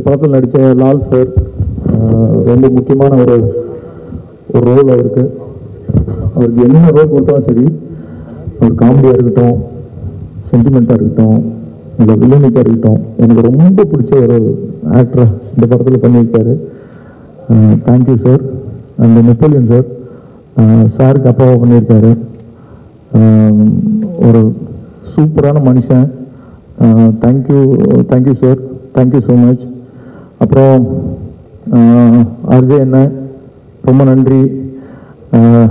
படத்தில் நடித்த லால் சார் ரொம்ப முக்கியமான ஒரு ஒரு ரோல் அவருக்கு அவருக்கு என்ன ரோல் கொடுத்தாலும் சரி அவர் காமெடியாக இருக்கட்டும் சென்டிமெண்ட்டாக இருக்கட்டும் இல்லை வில்லனிக்காக இருக்கட்டும் எனக்கு ரொம்ப பிடிச்ச ஒரு ஆக்டர் இந்த படத்தில் பண்ணியிருக்காரு thank you sir and Napoleon sir சாருக்கு அப்பாவை பண்ணியிருக்காரு ஆஹ் ஒரு சூப்பரான மனுஷன் thank you thank you sir thank you so much அப்புறம் அர்ஜய் என்ன ரொம்ப நன்றி ஆஹ்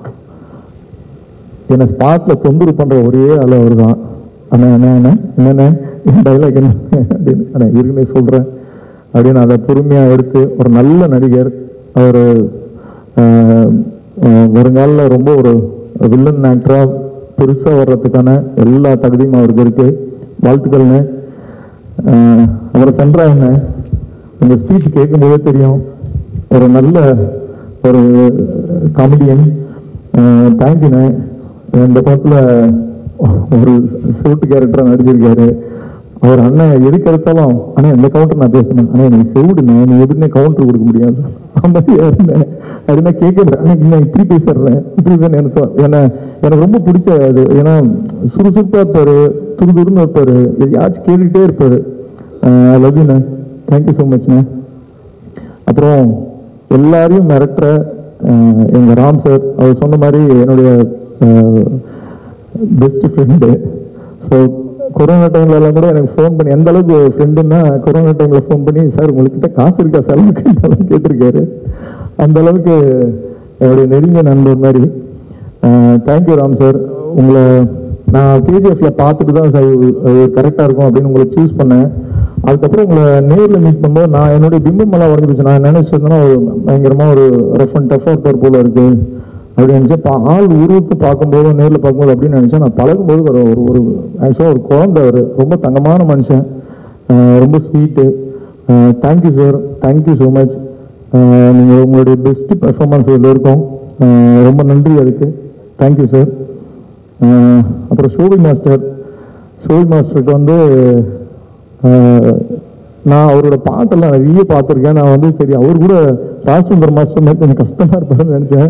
என்னை ஸ்பாட்டில் தொந்தரவு பண்ணுற ஒரே ஆள் அவர் தான் அண்ணா அண்ணா அண்ணா என்னண்ணே என் டைலாக் என்ன அப்படின்னு அண்ணா இருக்குன்னே சொல்கிறேன் அப்படின்னு அதை பொறுமையாக எடுத்து ஒரு நல்ல நடிகர் அவர் வருங்காலில் ரொம்ப ஒரு வில்லன் ஆக்டராக பெருசாக வர்றதுக்கான எல்லா தகுதியும் அவருக்கு இருக்கு வாழ்த்துக்கள்ண்ணே ஆஹ் அப்புறம் சென்றா என்ன உங்கள் ஸ்பீச் கேட்கும்போதே தெரியும் ஒரு நல்ல ஒரு காமெடியன் தேங்க்யூண்ணே இந்த படத்தில் ஒரு சூட்டு கேரக்டராக நடிச்சிருக்காரு அவர் அண்ணன் எதுக்கு எடுத்தாலும் அண்ணா இந்த கவுண்டர் நான் பேசணும் அண்ணா நீ செவிடுண்ணே நீ எதுவுமே கவுண்டர் கொடுக்க முடியாது அமைதியா இருந்தேன் அப்படின்னா கேட்க அண்ணா நான் இப்படி பேசுறேன் இப்படி தான் எனக்கு தோ- ஏன்னா எனக்கு ரொம்ப பிடிச்ச அது ஏன்னா சுறுசுறுப்பா இருப்பாரு துரு துருன்னு இருப்பாரு எதையாச்சும் கேட்டுக்கிட்டே இருப்பாரு லவ் யூண்ணே தேங்க்யூ ஸோ மச்ண்ணே அப்புறம் எல்லாரையும் மிரட்டுற அஹ், எங்க ராம் சார் அவர் சொன்ன மாதிரி என்னுடைய பெஸ்ட் ஃப்ரெண்டு ஸோ கொரோனா டைம்ல எல்லாம் கூட எனக்கு ஃபோன் பண்ணி எந்த அளவுக்கு ஃப்ரெண்டுன்னா கொரோனா டைம்ல ஃபோன் பண்ணி சார் உங்ககிட்ட காசு இருக்கா செலவுக்கு எல்லாம் கேட்டிருக்காரு அந்த அளவுக்கு என்னுடைய நெருங்கிய நண்பர் மாதிரி தேங்க்யூ ராம் சார் உங்களை நான் கேஜிஎஃப்ல பார்த்துட்டு தான் சார் கரெக்டாக இருக்கும் அப்படின்னு உங்களை சூஸ் பண்ணேன் அதுக்கப்புறம் உங்களை நேரில் மீட் பண்ணும்போது நான் என்னுடைய பிம்பம் எல்லாம் உடஞ்சிருச்சு நான் நினைச்சிருந்தேன்னா ஒரு பயங்கரமா ஒரு ரஃப் அண்ட் டஃபாக இருப்பார் போல இருக்கு அப்படின்னு நினைச்சேன் பா- ஆள் உருவத்தை பார்க்கும்போது நேரில் பார்க்கும்போது அப்படின்னு நினைச்சேன் நான் பழகும்போது ஒரு ஒரு ஒரு ஆக்சுவலாக ஒரு குழந்தை அவர் ரொம்ப தங்கமான மனுஷன் அஹ் ரொம்ப sweet thank you sir thank you so much நீங்கள் உங்களுடைய பெஸ்ட் பெர்ஃபார்மன்ஸ் இதில் இருக்கும் அஹ் ரொம்ப நன்றி அதுக்கு தேங்க்யூ சார் அப்புறம் சோபி மாஸ்டர் சோபி மாஸ்டருக்கு வந்து அஹ், நான் அவரோட பாட்டெல்லாம் நிறைய பார்த்துருக்கேன் நான் வந்து சரி அவர் கூட ராஜசுந்தர் மாஸ்டர் மாதிரி கொஞ்சம் கஷ்டமா இருப்பாருன்னு நினச்சேன்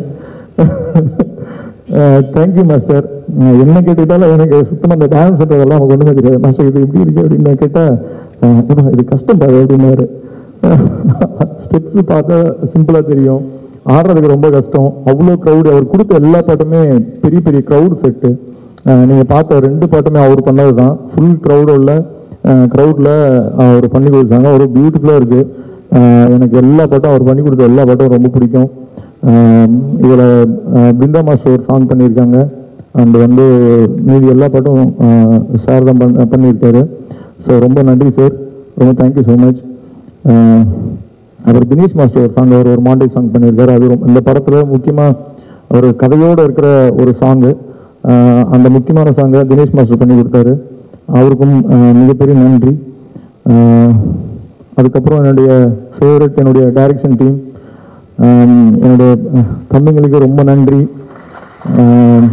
தேங்க்யூ மாஸ்டர் அஹ் என்ன கேட்டுக்கிட்டாலும் எனக்கு சுத்தமாக இந்த டான்ஸ் அதெல்லாம் நமக்கு ஒன்றுமே தெரியாது மாஸ்டர் இது எப்படி இருக்கு அப்படின்னு கேட்டால் இது கஷ்டம் பாரு அப்படின்னாரு ஸ்டெப்ஸ் பார்த்தா சிம்பிளாக தெரியும் ஆடுறதுக்கு ரொம்ப கஷ்டம் அவ்வளோ க்ரௌடு அவர் கொடுத்த எல்லா பாட்டுமே பெரிய பெரிய க்ரௌடு செட்டு நீங்கள் பார்த்த ரெண்டு பாட்டுமே அவர் பண்ணது தான் ஃபுல் க்ரௌடு உள்ள க்ரௌடில் அவர் பண்ணி கொடுத்தாங்க ஒரு பியூட்டிஃபுல்லாக இருக்குது எனக்கு எல்லா பாட்டும் அவர் பண்ணி கொடுத்த எல்லா பாட்டும் ரொம்ப பிடிக்கும் இதில் பிருந்தா மாஸ்டர் ஒரு சாங் பண்ணியிருக்காங்க அண்ட் வந்து மீதி எல்லா பாட்டும் சார் தான் பண்ண பண்ணியிருக்காரு ஸோ ரொம்ப நன்றி சார் ரொம்ப தேங்க்யூ ஸோ மச் அப்புறம் தினேஷ் மாஸ்டர் ஒரு சாங் அவர் ஒரு மாண்டே சாங் பண்ணியிருக்காரு அது ரொம்ப இந்த படத்தில் முக்கியமாக ஒரு கதையோடு இருக்கிற ஒரு சாங்கு அந்த முக்கியமான சாங்கை தினேஷ் மாஸ்டர் பண்ணி கொடுத்தாரு அவருக்கும் அஹ், மிகப்பெரிய நன்றி அஹ், அதுக்கப்புறம் என்னுடைய ஃபேவரட் என்னுடைய டைரக்ஷன் டீம் என்னுடைய அஹ், தம்பிங்களுக்கு ரொம்ப நன்றி அஹ்,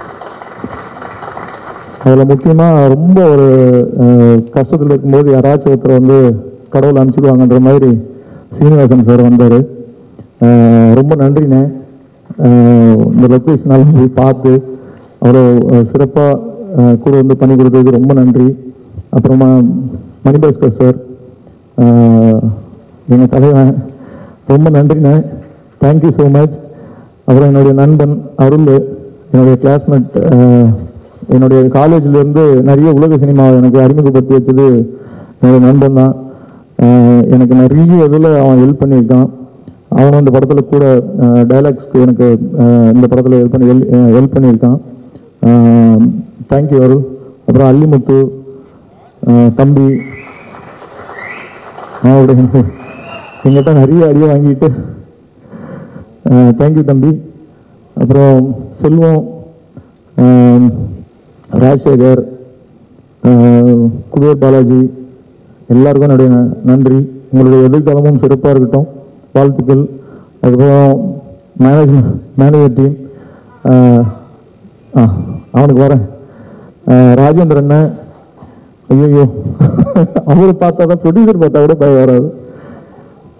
அதில் முக்கியமாக ரொம்ப ஒரு கஷ்டத்தில் இருக்கும்போது யாராச்சும் ஒருத்தர் வந்து கடவுள் அனுப்பிச்சிடுவாங்கன்ற மாதிரி சீனிவாசன் சார் வந்தார் ரொம்ப நன்றிண்ணே அஹ், இந்த லொக்கேஷனால போய் பார்த்து அவ்வளோ சிறப்பாக கூட வந்து பண்ணி கொடுத்ததுக்கு ரொம்ப நன்றி அப்புறமா மணிபாஸ்கர் சார் எங்கள் தலைவன் ரொம்ப நன்றிண்ணே தேங்க்யூ ஸோ மச் அப்புறம் என்னுடைய நண்பன் அருள் என்னுடைய கிளாஸ்மேட் என்னுடைய காலேஜ்ல இருந்து நிறைய உலக சினிமாவை எனக்கு அறிமுகப்படுத்தி வச்சது என்னுடைய நண்பன் தான் அஹ் எனக்கு நிறைய இதில் அவன் ஹெல்ப் பண்ணியிருக்கான் அவனும் இந்த படத்தில் கூட டைலாக்ஸ்க்கு எனக்கு அஹ் இந்த படத்தில் ஹெல்ப் பண்ணி ஹெல்ப் பண்ணியிருக்கான் தேங்க்யூ அருள் அப்புறம் அல்லிமுத்து அஹ் தம்பி அவருடைய எங்கிட்ட நிறைய அடியை வாங்கிட்டு தேங்க்யூ தம்பி அப்புறம் செல்வம் ஆம், ராஜசேகர் ஆஹ், குபேர் பாலாஜி எல்லாருக்கும் என்னுடைய ந- நன்றி உங்களுடைய எதிர்காலமும் சிறப்பாக இருக்கட்டும் வாழ்த்துக்கள் அதுக்கப்புறம் மேனேஜ் மேனேஜர் டீம் ஆ அவனுக்கு வரேன் ஆஹ், ராஜேந்திரன் அண்ணன் ஐயோ அவரை பார்த்தா தான் ப்ரொடியூசர் பார்த்தா கூட பயம் வராது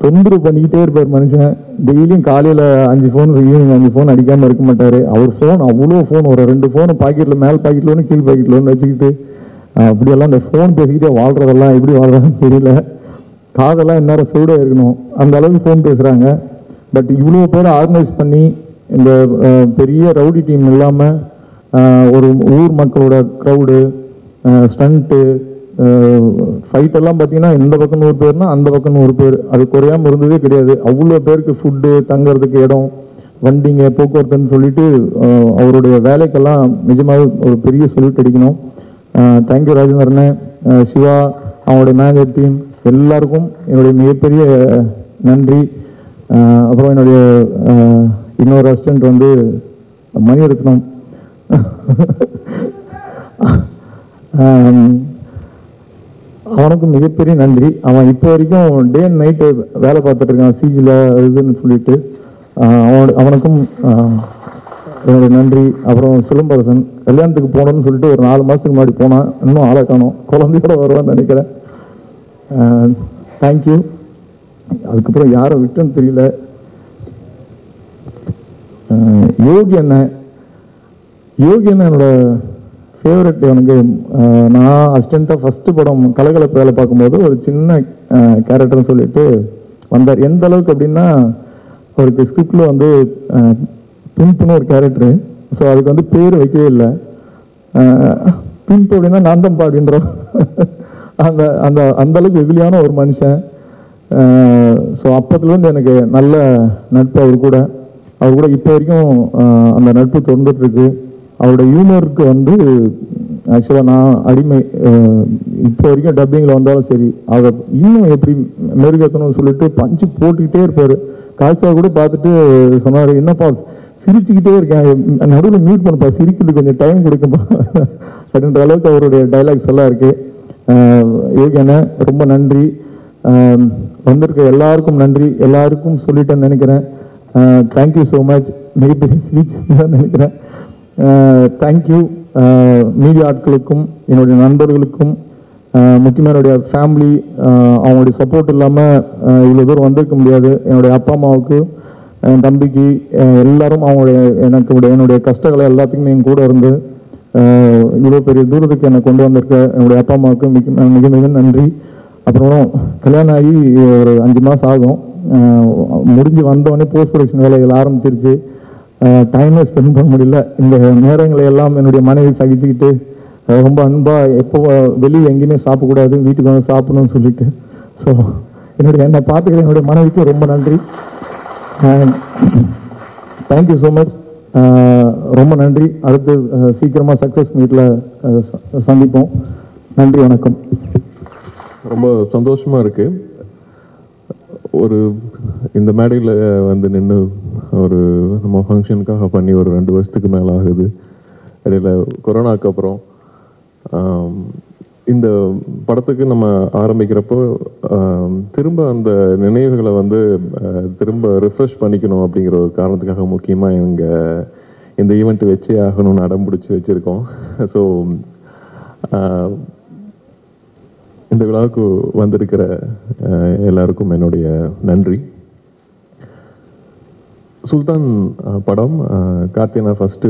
தொந்தரவு பண்ணிக்கிட்டே இருப்பார் மனுஷன் டெய்லியும் காலையில் அஞ்சு ஃபோன் ஈவினிங் அஞ்சு ஃபோன் அடிக்காமல் இருக்க மாட்டார் அவர் ஃபோன் அவ்வளோ ஃபோன் ஒரு ரெண்டு ஃபோனு பாக்கெட்டில் மேல் பாக்கெட்டில் ஒன்று கீழ் பாக்கெட்டில் ஒன்று வச்சுக்கிட்டு அஹ், அப்படியெல்லாம் இந்த ஃபோன் பேசிக்கிட்டே வாழ்றதெல்லாம் எப்படி வாழ்றதுன்னு தெரியல காதெல்லாம் இந்நேரம் செவிடாக இருக்கணும் அந்த அளவுக்கு ஃபோன் பேசுகிறாங்க பட் இவ்வளோ பேர் ஆர்கனைஸ் பண்ணி இந்த அஹ், பெரிய ரவுடி டீம் இல்லாமல் ஒரு ஊர் மக்களோட க்ரௌடு ஸ்டண்ட்டு ஃபைட் எல்லாம் பார்த்தீங்கன்னா இந்த பக்கம் நூறு பேர்னா அந்த பக்கம் நூறு பேர் அது குறையாம இருந்ததே கிடையாது அவ்வளோ பேருக்கு ஃபுட்டு தங்கறதுக்கு இடம் வண்டிங்க போக்குவரத்துன்னு சொல்லிட்டு அஹ், அவருடைய வேலைக்கெல்லாம் நிஜமாவே ஒரு பெரிய சொல்யூட் அடிக்கணும் தேங்க்யூ ராஜேந்திரனே அஹ், சிவா அவங்களுடைய மேனேஜர் டீம் எல்லாருக்கும் என்னுடைய மிகப்பெரிய நன்றி அஹ், அப்புறம் என்னுடைய அஹ், இன்னொரு அசிஸ்டன்ட் வந்து மணிரத்னம் ஆம், அவனுக்கும் மிகப்பெரிய நன்றி அவன் இப்போ வரைக்கும் டே அண்ட் நைட்டு வேலை பார்த்துட்டு இருக்கான் சிஜியில் இதுன்னு சொல்லிட்டு ஆஹ் அவனோட அவனுக்கும் ஆஹ், என்னுடைய நன்றி அப்புறம் சிலம்பரசன் கல்யாணத்துக்கு போகணும்னு சொல்லிட்டு ஒரு நாலு மாதத்துக்கு முன்னாடி போனான் இன்னும் ஆளை காணோம் குழந்தையோட வருவான்னு நினைக்கிறேன் தேங்க்யூ அதுக்கப்புறம் யாரை விட்டுன்னு தெரியல ஆஹ் யோகி அண்ணன் யோகி அண்ணன் என்னோட ஃபேவரட் எனக்கு ஆஹ் நான் அசிஸ்டண்ட்டாக ஃபஸ்ட்டு படம் கலகலப்பு வேலை பார்க்கும்போது ஒரு சின்ன கேரக்டர்னு சொல்லிட்டு வந்தார் எந்த அளவுக்கு அப்படின்னா அவருக்கு ஸ்கிரிப்டில் வந்து பிம்ப்னு ஒரு கேரக்டரு ஸோ அதுக்கு வந்து பேர் வைக்கவே இல்லை பிம்ப் அப்படின்னா நான் தான் அப்படின்ற அந்த அந்த அந்த அளவுக்கு வெகுலியான ஒரு மனுஷன் ஸோ அப்பத்துலேருந்து எனக்கு நல்ல நட்பு அவர் கூட அவர் கூட இப்போ வரைக்கும் ஆஹ் அந்த நட்பு தொடர்ந்துட்டு இருக்கு அவரோட ஹியூமருக்கு வந்து ஆக்சுவலாக நான் அடிமை ஆஹ் இப்போ வரைக்கும் டப்பிங்கில் வந்தாலும் சரி அதை இன்னும் எப்படி மெருகேற்றணும்னு சொல்லிட்டு பஞ்சு போட்டுக்கிட்டே இருப்பார் காய்ச்சா கூட பார்த்துட்டு சொன்னார் என்னப்பா சிரிச்சுக்கிட்டே இருக்கேன் நடுவில் மியூட் பண்ணப்பா சிரிக்கிறதுக்கு கொஞ்சம் டைம் கொடுக்கும்பா அப்படின்ற அளவுக்கு அவருடைய டைலாக்ஸ் எல்லாம் இருக்கு ஆஹ் யோகி அண்ணன் ரொம்ப நன்றி ஆஹ் வந்திருக்க எல்லாருக்கும் நன்றி எல்லாருக்கும் சொல்லிட்டேன்னு நினைக்கிறேன் தேங்க்யூ ஸோ மச் மிகப்பெரிய ஸ்பீச் தான் நினைக்கிறேன் தேங்க்யூ மீடியா ஆட்களுக்கும் என்னுடைய நண்பர்களுக்கும் ஆஹ் முக்கியமா என்னுடைய ஃபேமிலி அவங்களுடைய சப்போர்ட் இல்லாமல் இவ்வளோ தூரம் வந்திருக்க முடியாது என்னுடைய அப்பா அம்மாவுக்கு என் தம்பிக்கு ஆஹ் எல்லாரும் அவங்களுடைய எனக்கு உடைய- என்னுடைய கஷ்டங்களை எல்லாத்துக்குமே என் கூட இருந்து ஆஹ் இவ்வளோ பெரிய தூரத்துக்கு என்னை கொண்டு வந்திருக்க என்னுடைய அப்பா அம்மாவுக்கு மிக மிக மிக நன்றி அப்புறம் கல்யாணம் ஆகி ஒரு அஞ்சு மாதம் ஆகும் ஆஹ் முடிஞ்சு வந்தோடனே போஸ்ட் ப்ரொடக்ஷன் வேலைகள் ஆரம்பிச்சிருச்சு டைமே ஸ்பெண்ட் பண்ண முடியல இந்த நேரங்களை எல்லாம் என்னுடைய மனைவி சகிச்சுக்கிட்டு ஆஹ் ரொம்ப அன்பா எப்போ வெளியே எங்கேயுமே சாப்பிடக்கூடாது வீட்டுக்கு வந்து சாப்பிடணும்னு சொல்லிட்டு ஸோ என்னுடைய என்னை பார்த்துக்கிற என்னுடைய மனைவிக்கு ரொம்ப நன்றி தேங்க்யூ ஸோ மச் ரொம்ப நன்றி அடுத்து ஆஹ் சீக்கிரமா சக்ஸஸ் மீட்டில் சந்திப்போம் நன்றி வணக்கம் ரொம்ப சந்தோஷமா இருக்கு ஒரு இந்த மேடையில் வந்து நின்று ஒரு நம்ம ஃபங்க்ஷனுக்காக பண்ணி ஒரு ரெண்டு வருஷத்துக்கு மேலே ஆகுது இடையில கொரோனாக்கு அப்புறம் ஆம், இந்த படத்துக்கு நம்ம ஆரம்பிக்கிறப்போ ஆம், திரும்ப அந்த நினைவுகளை வந்து அஹ், திரும்ப ரிஃப்ரெஷ் பண்ணிக்கணும் அப்படிங்கிற ஒரு காரணத்துக்காக முக்கியமாக எங்கள் இந்த ஈவெண்ட் வச்சே ஆகணும்னு அடம் பிடிச்சி வச்சுருக்கோம் ஸோ இந்த விழாவுக்கு வந்திருக்கிற அஹ், எல்லாருக்கும் என்னுடைய நன்றி சுல்தான் அஹ், படம் அஹ், கார்த்தியனா ஃபஸ்ட்டு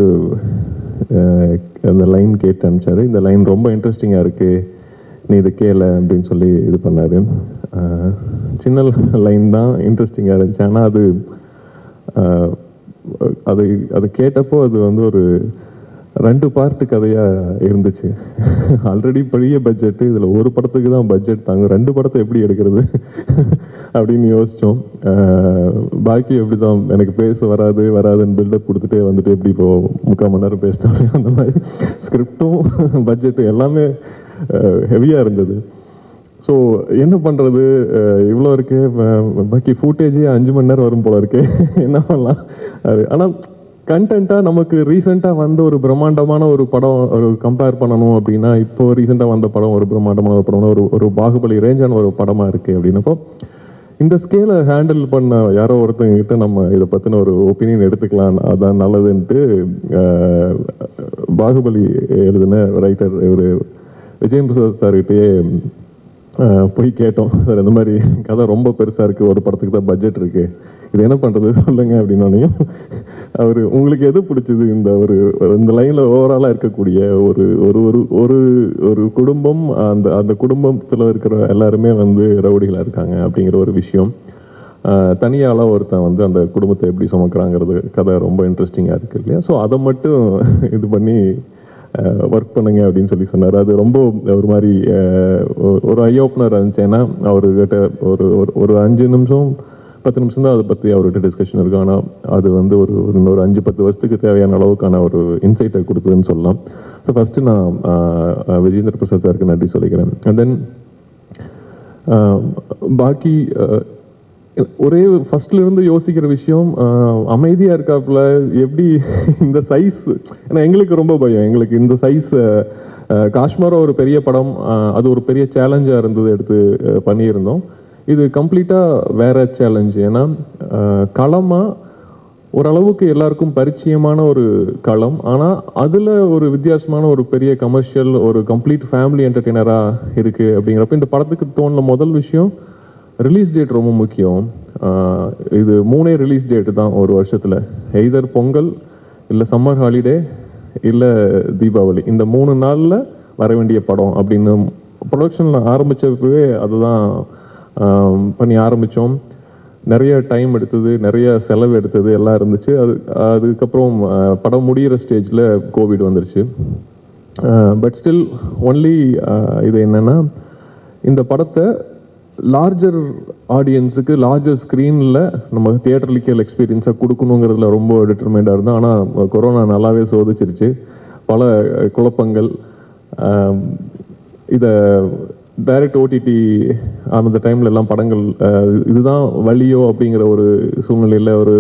அந்த லைன் கேட்டு அனுப்பிச்சாரு இந்த லைன் ரொம்ப இன்ட்ரெஸ்டிங்காக இருக்கு நீ இது கேள அப்படின்னு சொல்லி இது பண்ணாரு அஹ், சின்ன லைன் தான் இன்ட்ரெஸ்டிங்காக இருந்துச்சு ஆனால் அது அஹ், அது அது கேட்டப்போ அது வந்து ஒரு ரெண்டு பார்ட்டு கதையாக இருந்துச்சு ஆல்ரெடி பெரிய பட்ஜெட்டு இதில் ஒரு படத்துக்கு தான் பட்ஜெட் தாங்க ரெண்டு படத்தை எப்படி எடுக்கிறது அப்படின்னு யோசித்தோம் பாக்கி எப்படி தான் எனக்கு பேச வராது வராதுன்னு பில்டப் கொடுத்துட்டே வந்துட்டு எப்படி இப்போ முக்கால் மணி நேரம் பேசிட்டாங்க அந்த மாதிரி ஸ்கிரிப்டும் பட்ஜெட்டும் எல்லாமே ஹெவியாக இருந்தது ஸோ என்ன பண்ணுறது இவ்வளோ இருக்கு ப- பாக்கி ஃபூட்டேஜே அஞ்சு மணி நேரம் வரும் போல இருக்கு என்ன பண்ணலாம் ஆனால் கண்டென்ட்டாக நமக்கு ரீசெண்டாக வந்த ஒரு பிரம்மாண்டமான ஒரு படம் ஒரு கம்பேர் பண்ணணும் அப்படின்னா இப்போ ரீசெண்டாக வந்த படம் ஒரு பிரம்மாண்டமான ஒரு படம் ஒரு ஒரு பாகுபலி ரேஞ்சான ஒரு படமாக இருக்குது அப்படின்னப்போ இந்த ஸ்கேலை ஹேண்டில் பண்ண யாரோ ஒருத்தங்க கிட்ட நம்ம இதை பற்றின ஒரு ஒப்பீனியன் எடுத்துக்கலாம் அதான் நல்லதுன்ட்டு அஹ், பாகுபலி எழுதின ரைட்டர் இவர் விஜயம் பிரசாத் சார்கிட்டயே அஹ், போய் கேட்டோம் சார் இந்த மாதிரி கதை ரொம்ப பெருசாக இருக்குது ஒரு படத்துக்கு தான் பட்ஜெட் இருக்குது இது என்ன பண்ணுறது சொல்லுங்க அப்படின்னோனையும் அவர் உங்களுக்கு எது பிடிச்சது இந்த ஒரு இந்த லைனில் ஓவராலாக இருக்கக்கூடிய ஒரு ஒரு ஒரு ஒரு ஒரு குடும்பம் அந்த அந்த குடும்பத்தில் இருக்கிற எல்லாருமே வந்து ரவுடிகளாக இருக்காங்க அப்படிங்கிற ஒரு விஷயம் ஆஹ் தனியாளா ஒருத்தன் வந்து அந்த குடும்பத்தை எப்படி சுமக்கிறாங்கிறது கதை ரொம்ப இன்ட்ரெஸ்டிங்காக இருக்கு இல்லையா ஸோ அதை மட்டும் இது பண்ணி ஒர்க் பண்ணுங்க அப்படின்னு சொல்லி சொன்னார் அது ரொம்ப ஒரு மாதிரி ஆஹ் ஒரு- ஒரு ஐ ஓப்பனர் இருந்துச்சு ஏன்னா அவர்கிட்ட ஒரு ஒரு- ஒரு அஞ்சு நிமிஷம் பத்து நிமிஷம் தான் அதை பற்றி அவர்கிட்ட டிஸ்கஷன் இருக்கு ஆனால் அது வந்து ஒரு ஒரு இன்னொரு அஞ்சு பத்து வருஷத்துக்கு தேவையான அளவுக்கான ஒரு இன்சைட்டை கொடுத்ததுன்னு சொல்லலாம் ஸோ ஃபஸ்ட்டு நான் ஆஹ் விஜேந்திர பிரசாத் சாருக்கு நன்றி சொல்லிக்கிறேன் அண்ட் தென் பாக்கி ஆஹ் ஒரே ஃபர்ஸ்ட்ல இருந்து யோசிக்கிற விஷயம் ஆஹ் அமைதியா இருக்காப்புல எப்படி இந்த சைஸ் ஏன்னா எங்களுக்கு ரொம்ப பயம் எங்களுக்கு இந்த சைஸ் காஷ்மீரா ஒரு பெரிய படம் ஆஹ் அது ஒரு பெரிய சேலஞ்சா இருந்தது எடுத்து ஆஹ் பண்ணியிருந்தோம் இது கம்ப்ளீட்டா வேற சேலஞ்ச் ஏன்னா ஆஹ் களமா ஓரளவுக்கு எல்லாருக்கும் பரிச்சயமான ஒரு களம் ஆனால் அதில் ஒரு வித்தியாசமான ஒரு பெரிய கமர்ஷியல் ஒரு கம்ப்ளீட் ஃபேமிலி என்டர்டெய்னராக இருக்குது அப்படிங்கிறப்ப இந்த படத்துக்கு தோணுன முதல் விஷயம் ரிலீஸ் டேட் ரொம்ப முக்கியம் ஆஹ் இது மூணே ரிலீஸ் டேட்டு தான் ஒரு வருஷத்தில் எய்தர் பொங்கல் இல்லை சம்மர் ஹாலிடே இல்லை தீபாவளி இந்த மூணு நாளில் வர வேண்டிய படம் அப்படின்னு ப்ரொடக்ஷனில் ஆரம்பித்தப்பவே அதுதான் ஆஹ் பண்ணி ஆரம்பித்தோம் நிறைய டைம் எடுத்தது நிறைய செலவு எடுத்தது எல்லாம் இருந்துச்சு அது அதுக்கப்புறம் அஹ், படம் முடியிற ஸ்டேஜில் கோவிட் வந்துருச்சு பட் ஸ்டில் ஒன்லி இது என்னன்னா இந்த படத்தை லார்ஜர் ஆடியன்ஸுக்கு லார்ஜர் ஸ்க்ரீனில் நம்ம தியேட்டர்லிக்கல் எக்ஸ்பீரியன்ஸாக கொடுக்கணுங்கிறதுல ரொம்ப டிட்டர்மைண்டாக இருந்தோம் ஆனால் கொரோனா நல்லாவே சோதிச்சிருச்சு பல அஹ், குழப்பங்கள் இதை டைரக்ட் ஓடிடி அந்த டைம்ல எல்லாம் படங்கள் அஹ், இதுதான் வழியோ அப்படிங்கிற ஒரு சூழ்நிலையில் ஒரு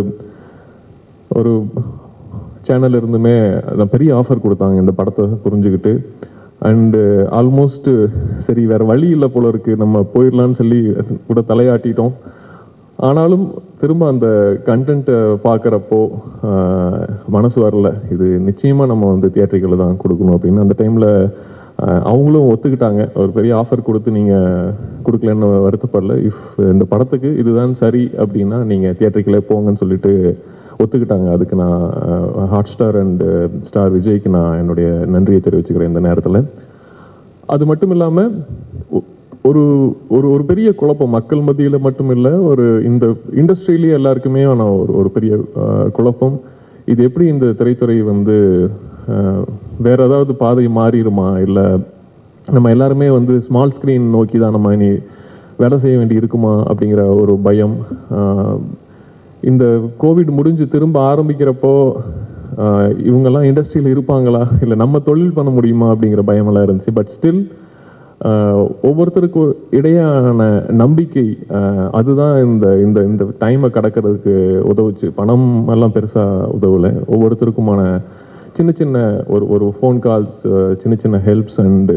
ஒரு சேனல் இருந்துமே அதான் பெரிய ஆஃபர் கொடுத்தாங்க இந்த படத்தை புரிஞ்சுக்கிட்டு அண்டு ஆல்மோஸ்ட் சரி வேற வழி இல்லை போல இருக்கு நம்ம போயிடலான்னு சொல்லி கூட தலையாட்டிட்டோம் ஆனாலும் திரும்ப அந்த கண்டென்ட்டை பார்க்குறப்போ மனசு வரல இது நிச்சயமாக நம்ம வந்து தியேட்டர்களில் தான் கொடுக்கணும் அப்படின்னு அந்த டைமில் அவங்களும் ஒத்துக்கிட்டாங்க ஒரு பெரிய ஆஃபர் கொடுத்து நீங்கள் கொடுக்கலன்னு வருத்தப்படல இஃப் இந்த படத்துக்கு இதுதான் சரி அப்படின்னா நீங்கள் தியேட்டருக்குள்ளே போங்கன்னு சொல்லிட்டு ஒத்துக்கிட்டாங்க அதுக்கு நான் ஹாட் ஸ்டார் அண்ட் ஸ்டார் விஜய்க்கு நான் என்னுடைய நன்றியை தெரிவிச்சுக்கிறேன் இந்த நேரத்தில் அது மட்டும் இல்லாமல் ஒரு ஒரு ஒரு பெரிய குழப்பம் மக்கள் மத்தியில் மட்டும் இல்லை ஒரு இந்த இண்டஸ்ட்ரியிலேயே எல்லாருக்குமே ஆன ஒரு ஒரு பெரிய அஹ், குழப்பம் இது எப்படி இந்த திரைத்துறை வந்து அஹ், வேற ஏதாவது பாதை மாறிடுமா இல்லை நம்ம எல்லாருமே வந்து ஸ்மால் ஸ்க்ரீன் நோக்கி தான் நம்ம இனி வேலை செய்ய வேண்டி இருக்குமா அப்படிங்கிற ஒரு பயம் அஹ், இந்த கோவிட் முடிஞ்சு திரும்ப ஆரம்பிக்கிறப்போ ஆஹ், இவங்கெல்லாம் இண்டஸ்ட்ரியில் இருப்பாங்களா இல்லை நம்ம தொழில் பண்ண முடியுமா அப்படிங்கிற பயமெல்லாம் இருந்துச்சு பட் ஸ்டில் ஒவ்வொருத்தருக்கும் இடையான நம்பிக்கை ஆஹ், அதுதான் இந்த இந்த இந்த டைமை கடக்கிறதுக்கு உதவுச்சு பணம் எல்லாம் பெருசாக உதவலை ஒவ்வொருத்தருக்குமான சின்ன சின்ன ஒரு ஒரு ஃபோன் கால்ஸ் சின்ன சின்ன ஹெல்ப்ஸ் அண்டு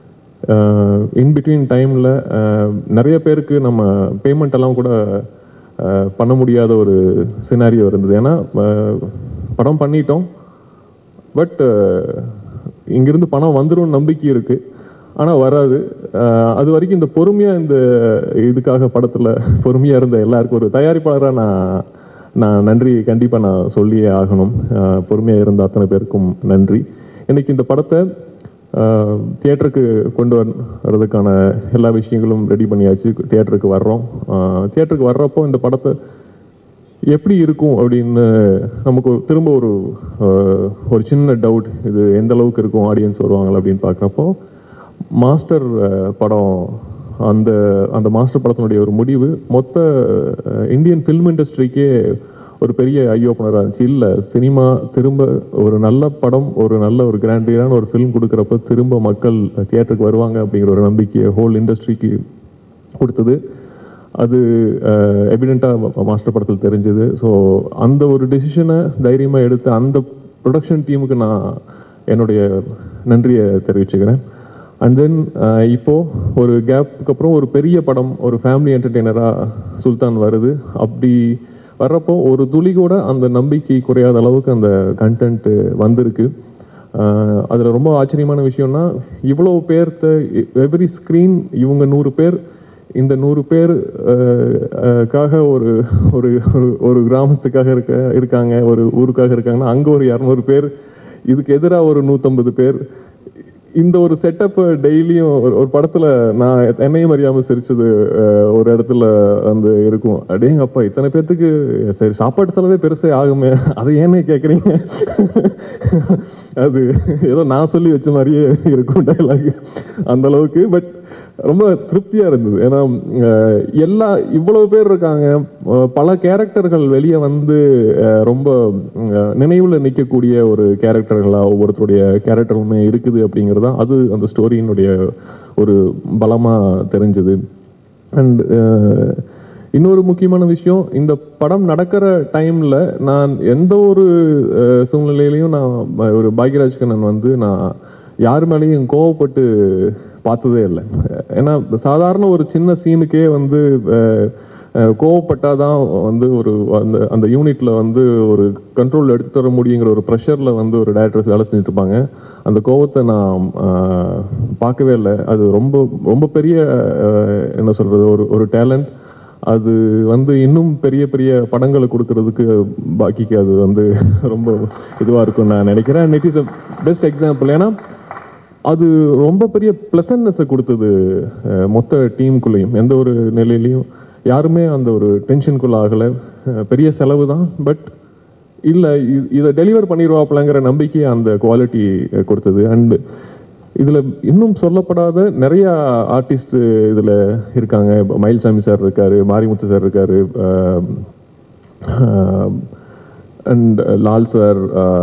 இன் பிட்வீன் டைமில் நிறைய பேருக்கு நம்ம பேமெண்ட் எல்லாம் கூட அஹ், பண்ண முடியாத ஒரு சினாரியோ இருந்தது ஏன்னா அஹ், படம் பண்ணிட்டோம் பட் இங்கிருந்து பணம் வந்துடும் நம்பிக்கை இருக்கு ஆனால் வராது அஹ், அது வரைக்கும் இந்த பொறுமையாக இந்த இதுக்காக படத்தில் பொறுமையாக இருந்த எல்லாருக்கும் ஒரு தயாரிப்பாளராக நான் நான் நன்றி கண்டிப்பாக நான் சொல்லியே ஆகணும் பொறுமையாக இருந்த அத்தனை பேருக்கும் நன்றி இன்னைக்கு இந்த படத்தை தியேட்டருக்கு கொண்டு வர்றதுக்கான எல்லா விஷயங்களும் ரெடி பண்ணியாச்சு தியேட்டருக்கு வர்றோம் தியேட்டருக்கு வர்றப்போ இந்த படத்தை எப்படி இருக்கும் அப்படின்னு நமக்கு ஒரு- திரும்ப ஒரு அஹ், ஒரு சின்ன டவுட் இது எந்த அளவுக்கு இருக்கும் ஆடியன்ஸ் வருவாங்களா அப்படின்னு பார்க்குறப்போ மாஸ்டர் அஹ், படம் அந்த அந்த மாஸ்டர் படத்தினுடைய ஒரு முடிவு மொத்த அஹ், இந்தியன் ஃபில்ம் இண்டஸ்ட்ரிக்கே ஒரு பெரிய ஐ ஓப்பனராக இருந்துச்சு இல்லை சினிமா திரும்ப ஒரு நல்ல படம் ஒரு நல்ல ஒரு கிராண்டியரான ஒரு ஃபிலிம் கொடுக்குறப்ப திரும்ப மக்கள் தியேட்டருக்கு வருவாங்க அப்படிங்கிற ஒரு நம்பிக்கையை ஹோல் இண்டஸ்ட்ரிக்கு கொடுத்தது அது எவிடெண்ட்டாக மாஸ்டர் படத்தில் தெரிஞ்சது ஸோ அந்த ஒரு டெசிஷனை தைரியமாக எடுத்து அந்த ப்ரொடக்ஷன் டீமுக்கு நான் என்னுடைய நன்றியை தெரிவிச்சுக்கிறேன் அண்ட் தென் இப்போ ஒரு கேப்புக்கு அப்புறம் ஒரு பெரிய படம் ஒரு ஃபேமிலி என்டர்டெய்னராக சுல்தான் வருது அப்படி வர்றப்போ ஒரு துளி கூட அந்த நம்பிக்கை குறையாத அளவுக்கு அந்த கண்டென்ட் வந்திருக்கு ஆஹ் அதுல ரொம்ப ஆச்சரியமான விஷயம்னா இவ்வளோ பேர்த்த எவ்ரி ஸ்க்ரீன் இவங்க நூறு பேர் இந்த நூறு பேர் ஆஹ், ஆஹ், காக ஒரு ஒரு ஒரு- ஒரு கிராமத்துக்காக இருக்க இருக்காங்க ஒரு ஊருக்காக இருக்காங்கன்னா அங்க ஒரு இரநூறு பேர் இதுக்கு எதிராக ஒரு நூற்றம்பது பேர் இந்த ஒரு செட்டப் டெய்லியும் ஒரு ஒரு படத்துல நான் என்னையும் அறியாம சிரிச்சது அஹ், ஒரு இடத்துல வந்து இருக்கும் அடேங்க அப்பா இத்தனை பேர்த்துக்கு சரி சாப்பாட்டு செலவே பெருசே ஆகுமே அதை ஏன்னு கேக்குறீங்க அது ஏதோ நான் சொல்லி வச்ச மாதிரியே இருக்கும் டைலாக் அந்த அளவுக்கு பட் ரொம்ப திருப்தியா இருந்தது ஏன்னா அஹ், எல்லா இவ்வளவு பேர் இருக்காங்க அஹ், பல கேரக்டர்கள் வெளியே வந்து அஹ், ரொம்ப அஹ், நினைவுல நிற்கக்கூடிய ஒரு கேரக்டர்களா ஒவ்வொருத்தருடைய கேரக்டருமே இருக்குது அப்படிங்கிறது தான் அது அந்த ஸ்டோரியினுடைய ஒரு பலமா தெரிஞ்சது அண்ட் இன்னொரு முக்கியமான விஷயம் இந்த படம் நடக்கிற டைம்ல நான் எந்த ஒரு அஹ், சூழ்நிலையிலையும் நான் ப- ஒரு பாக்யராஜ் கண்ணன் வந்து நான் யார் மேலேயும் கோவப்பட்டு பார்த்ததே இல்லை ஏன்னா சாதாரண ஒரு சின்ன சீனுக்கே வந்து அஹ், அஹ், கோவப்பட்டாதான் வந்து ஒரு அந்த அந்த யூனிட்ல வந்து ஒரு கண்ட்ரோல் எடுத்துட்டு வர முடியுங்கிற ஒரு ப்ரெஷர்ல வந்து ஒரு டேரக்டர்ஸ் வேலை செஞ்சுட்டு இருப்பாங்க அந்த கோவத்தை நான் ஆஹ், பார்க்கவே இல்லை அது ரொம்ப ரொம்ப பெரிய ஆஹ், என்ன சொல்றது ஒரு ஒரு டேலண்ட் அது வந்து இன்னும் பெரிய பெரிய படங்களை கொடுக்கறதுக்கு பாக்கிக்கு அது வந்து ரொம்ப இதுவாக இருக்கும்னு நான் நினைக்கிறேன் it is a best example ஏன்னா அது ரொம்ப பெரிய ப்ளசன்னஸை கொடுத்தது அஹ், மொத்த டீமுக்குள்ளேயும் எந்த ஒரு நிலையிலையும் யாருமே அந்த ஒரு டென்ஷனுக்குள்ள ஆகலை அஹ், பெரிய செலவு தான் பட் இல்லை இதை டெலிவர் பண்ணிடுவாப்லங்கிற நம்பிக்கை அந்த குவாலிட்டி கொடுத்தது அண்ட் இதில் இன்னும் சொல்லப்படாத நிறைய ஆர்டிஸ்ட் இதில் இருக்காங்க இப்ப மயில்சாமி சார் இருக்காரு மாரிமுத்து சார் இருக்காரு and Lal sir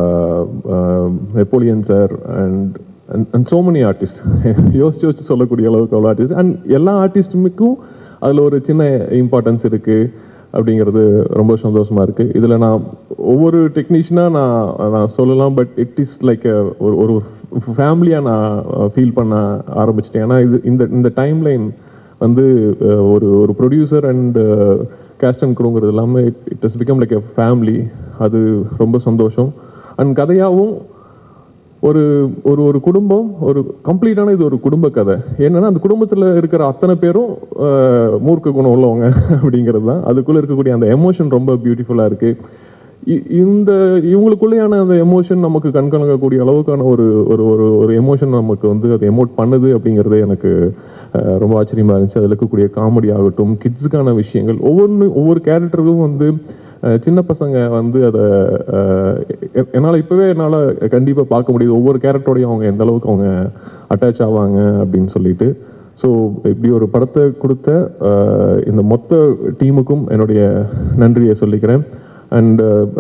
Napoleon sir and and so many artist யோசிச்சு யோசிச்சு சொல்லக்கூடிய அளவுக்கு அவ்வளோ ஆர்டிஸ்ட் அண்ட் எல்லா ஆர்டிஸ்ட்டுக்கும் அதில் ஒரு சின்ன இம்பார்ட்டன்ஸ் இருக்குது அப்படிங்கிறது ரொம்ப சந்தோஷமா இருக்கு இதில் நான் ஒவ்வொரு டெக்னீஷியனாக நான் நான் சொல்லலாம் பட் இட் இஸ் லைக் ஒரு ஒரு ஃபேமிலியாக நான் ஃபீல் பண்ண ஆரம்பிச்சிட்டேன் ஏன்னா இது இந்த இந்த டைம் லைன் வந்து அஹ், ஒரு ஒரு ப்ரொடியூசர் அண்ட் கேஸ்ட் அண்ட் குருங்கிறது இல்லாமல் it it is become like a family அது ரொம்ப சந்தோஷம் அண்ட் கதையாகவும் ஒரு ஒரு ஒரு குடும்பம் ஒரு கம்ப்ளீட்டான இது ஒரு குடும்ப கதை என்னன்னா அந்த குடும்பத்தில் இருக்கிற அத்தனை பேரும் அஹ், மூர்க்க குணம் உள்ளவங்க அப்படிங்கிறது தான் அதுக்குள்ளே இருக்கக்கூடிய அந்த எமோஷன் ரொம்ப பியூட்டிஃபுல்லாக இருக்கு இ- இந்த இவங்களுக்குள்ளேயான அந்த எமோஷன் நமக்கு கண்கலங்கக்கூடிய அளவுக்கான ஒரு ஒரு ஒரு ஒரு எமோஷன் நமக்கு வந்து அது எமோட் பண்ணுது அப்படிங்கிறதே எனக்கு அஹ், ரொம்ப ஆச்சரியமா இருந்துச்சு அதில் இருக்கக்கூடிய காமெடி ஆகட்டும் கிட்ஸுக்கான விஷயங்கள் ஒவ்வொன்று ஒவ்வொரு கேரக்டருக்கும் வந்து அஹ், சின்ன பசங்க வந்து அதை என்னால் இப்போவே என்னால் கண்டிப்பாக பார்க்க முடியுது ஒவ்வொரு கேரக்டரோடையும் அவங்க எந்த அளவுக்கு அவங்க அட்டாச் ஆவாங்க அப்படின்னு சொல்லிட்டு ஸோ இப்படி ஒரு படத்தை கொடுத்த அஹ், இந்த மொத்த டீமுக்கும் என்னுடைய நன்றியை சொல்லிக்கிறேன் அண்ட்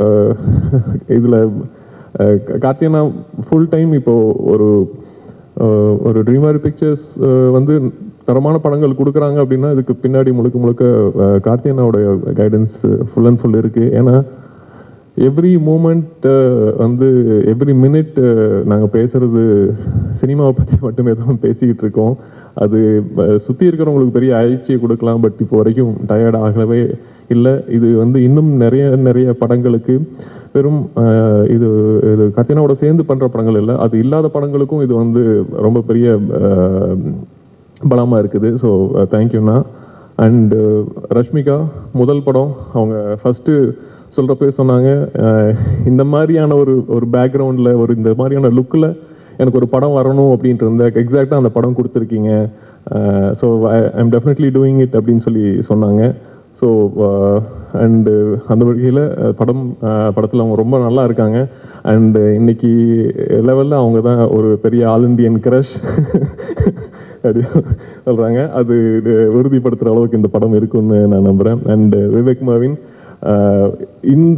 இதில் கார்த்தியனா ஃபுல் டைம் இப்போ ஒரு அஹ், ஒரு ட்ரீமர் பிக்சர்ஸ் வந்து தரமான படங்கள் கொடுக்குறாங்க அப்படின்னா இதுக்கு பின்னாடி முழுக்க முழுக்க அஹ், கார்த்தியனாவோட கைடன்ஸ் ஃபுல் அண்ட் ஃபுல் இருக்குது ஏன்னா எவ்ரி மூமெண்ட் வந்து எவ்ரி மினிட் நாங்கள் பேசுறது சினிமாவை பற்றி மட்டுமே தான் பேசிக்கிட்டு இருக்கோம் அது அஹ், சுத்தி இருக்கிறவங்களுக்கு பெரிய அயற்சியை கொடுக்கலாம் பட் இப்போ வரைக்கும் டயர்ட் ஆகவே இல்லை இது வந்து இன்னும் நிறைய நிறைய படங்களுக்கு வெறும் அஹ், இது இது கத்தினாவோட சேர்ந்து பண்ற படங்கள் இல்லை அது இல்லாத படங்களுக்கும் இது வந்து ரொம்ப பெரிய அஹ், பலமா இருக்குது ஸோ தேங்க்யூண்ணா அண்டு ரஷ்மிகா முதல் படம் அவங்க ஃபஸ்ட்டு சொல்கிறப்பே சொன்னாங்க அஹ், இந்த மாதிரியான ஒரு ஒரு பேக்ரவுண்டில் ஒரு இந்த மாதிரியான லுக்கில் எனக்கு ஒரு படம் வரணும் அப்படின்ட்டு இருந்தேன் எக்ஸாக்டாக அந்த படம் கொடுத்துருக்கீங்க so I am definitely doing it அப்படின்னு சொல்லி சொன்னாங்க ஸோ அண்டு அந்த வகையில் படம் படத்தில் அவங்க ரொம்ப நல்லா இருக்காங்க அண்டு இன்னைக்கு லெவலில் அவங்க தான் ஒரு பெரிய ஆல் இண்டியன் கிரஷ் அப்படி சொல்கிறாங்க அது உறுதிப்படுத்துகிற அளவுக்கு இந்த படம் இருக்குன்னு நான் நம்புகிறேன் அண்டு விவேக் மாவின் ஆஹ் இந்த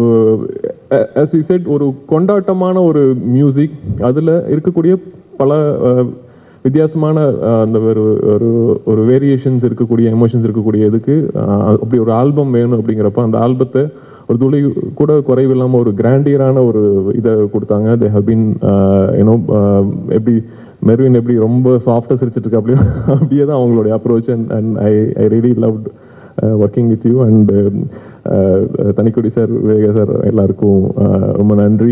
ஆஸ் வி செட் ஒரு கொண்டாட்டமான ஒரு மியூசிக் அதில் இருக்கக்கூடிய பல ஆஹ், வித்தியாசமான ஆஹ், அந்த ஒரு ஒரு ஒரு வேரியேஷன்ஸ் இருக்கக்கூடிய எமோஷன்ஸ் இருக்கக்கூடிய இதுக்கு ஆஹ், அப்படி ஒரு ஆல்பம் வேணும் அப்படிங்கிறப்ப அந்த ஆல்பத்தை ஒரு துளி கூட குறைவில்லாமல் ஒரு கிராண்டியரான ஒரு இதை கொடுத்தாங்க தே ஹவ் பீன் யூனோ எப்படி மெர்வின் எப்படி ரொம்ப சாஃப்டாக சிரிச்சிட்டு இருக்கா அப்படியே அப்படியே தான் அவங்களுடைய approach and and I I really love working with you and தனிக்குடி சார் விவேக சார் எல்லாருக்கும் uh, ரொம்ப நன்றி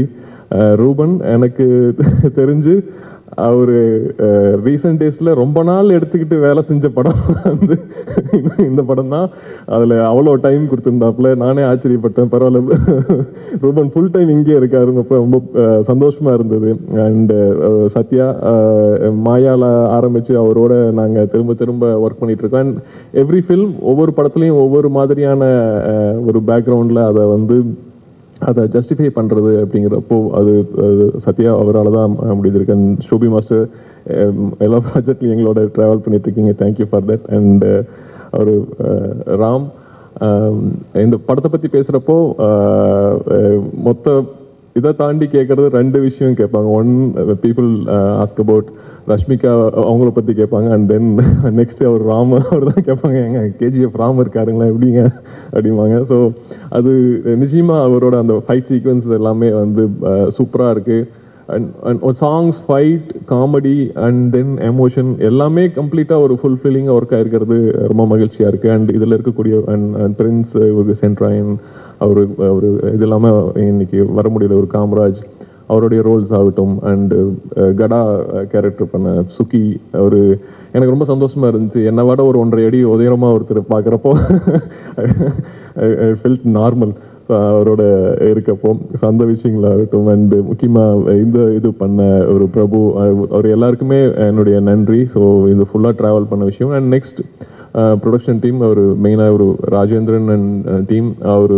அஹ், ரூபன் எனக்கு தெரிஞ்சு அவர் ரீசெண்ட் டேஸில் ரொம்ப நாள் எடுத்துக்கிட்டு வேலை செஞ்ச படம் வந்து இந்த படம் தான் அதில் அவ்வளோ டைம் கொடுத்துருந்தாப்புல நானே ஆச்சரியப்பட்டேன் பரவாயில்ல ரூபன் ஃபுல் டைம் இங்கே இருக்காருங்கப்ப ரொம்ப அஹ், சந்தோஷமா இருந்தது அண்ட் சத்யா அஹ், மாயால ஆரம்பிச்சு அவரோட நாங்கள் திரும்ப திரும்ப ஒர்க் பண்ணிட்டு இருக்கோம் அண்ட் எவ்ரி ஃபில்ம் ஒவ்வொரு படத்துலையும் ஒவ்வொரு மாதிரியான அஹ், ஒரு பேக்ரவுண்டில் அதை வந்து அதை ஜஸ்டிஃபை பண்ணுறது அப்படிங்கிறப்போ அது அது சத்யா அவரால் தான் முடிஞ்சிருக்கு அண்ட் ஷோபி மாஸ்டர் எல்லா ப்ராஜெக்ட்லையும் எங்களோட ட்ராவல் பண்ணிட்டு இருக்கீங்க தேங்க்யூ ஃபார் தட் அண்ட் அவர் ராம் அஹ், இந்த படத்தை பற்றி பேசுகிறப்போ மொத்த இதை தாண்டி கேட்கறது ரெண்டு விஷயம் கேட்பாங்க one people ask about Rashmika அவங்கள பற்றி கேட்பாங்க அண்ட் தென் நெக்ஸ்ட் அவர் ராம் அவர் தான் கேட்பாங்க எங்க கேஜிஎஃப் ராம் இருக்காருங்களா எப்படிங்க அப்படிம்பாங்க ஸோ அது நிச்சயமாக அவரோட அந்த ஃபைட் சீக்வன்ஸ் எல்லாமே வந்து சூப்பராக இருக்குது and and songs fight comedy and then emotion எல்லாமே கம்ப்ளீட்டாக ஒரு ஃபுல்ஃபில்லிங்காக ஒர்க் ஆயிருக்கிறது ரொம்ப மகிழ்ச்சியாக இருக்குது அண்ட் இதில் இருக்கக்கூடிய அண்ட் அண்ட் பிரின்ஸ் இவருக்கு சென்ட்ராயன் அவர் அவர் இது இல்லாமல் இன்னைக்கு வர முடியல ஒரு காமராஜ் அவருடைய ரோல்ஸ் ஆகட்டும் அண்டு கடா கேரக்டர் பண்ண சுகி ஒரு எனக்கு ரொம்ப சந்தோஷமா இருந்துச்சு என்னை விட ஒரு ஒன்றரை அடி உதயமாக ஒருத்தர் பார்க்குறப்போ ஃபெல்ட் நார்மல் அவரோட இருக்கப்போ So, அந்த விஷயங்களாகட்டும் அண்டு முக்கியமாக இந்த இது பண்ண ஒரு பிரபு அவர் அவர் எல்லாருக்குமே என்னுடைய நன்றி ஸோ இது ஃபுல்லாக ட்ராவல் பண்ண விஷயம் அண்ட் நெக்ஸ்ட் ப்ரொடக்ஷன் டீம் அவர் மெயினாக ஒரு ராஜேந்திரன் அண்ட் டீம் அவர்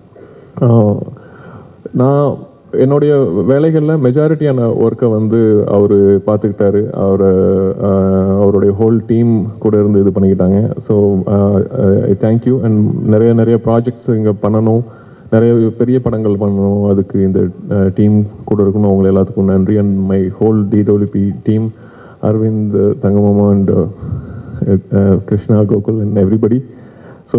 நான் என்னுடைய வேலைகளில் மெஜாரிட்டியான ஒர்க்கை வந்து அவர் பார்த்துக்கிட்டாரு அவர் அவருடைய ஹோல் டீம் கூட இருந்து இது பண்ணிக்கிட்டாங்க ஸோ தேங்க்யூ அண்ட் நிறைய நிறைய ப்ராஜெக்ட்ஸ் இங்கே பண்ணணும் நிறைய பெரிய படங்கள் பண்ணணும் அதுக்கு இந்த டீம் கூட இருக்கணும் அவங்க எல்லாத்துக்கும் நன்றி and my whole DWP team Arvind தங்கமாமா and Krishna Gokul and everybody so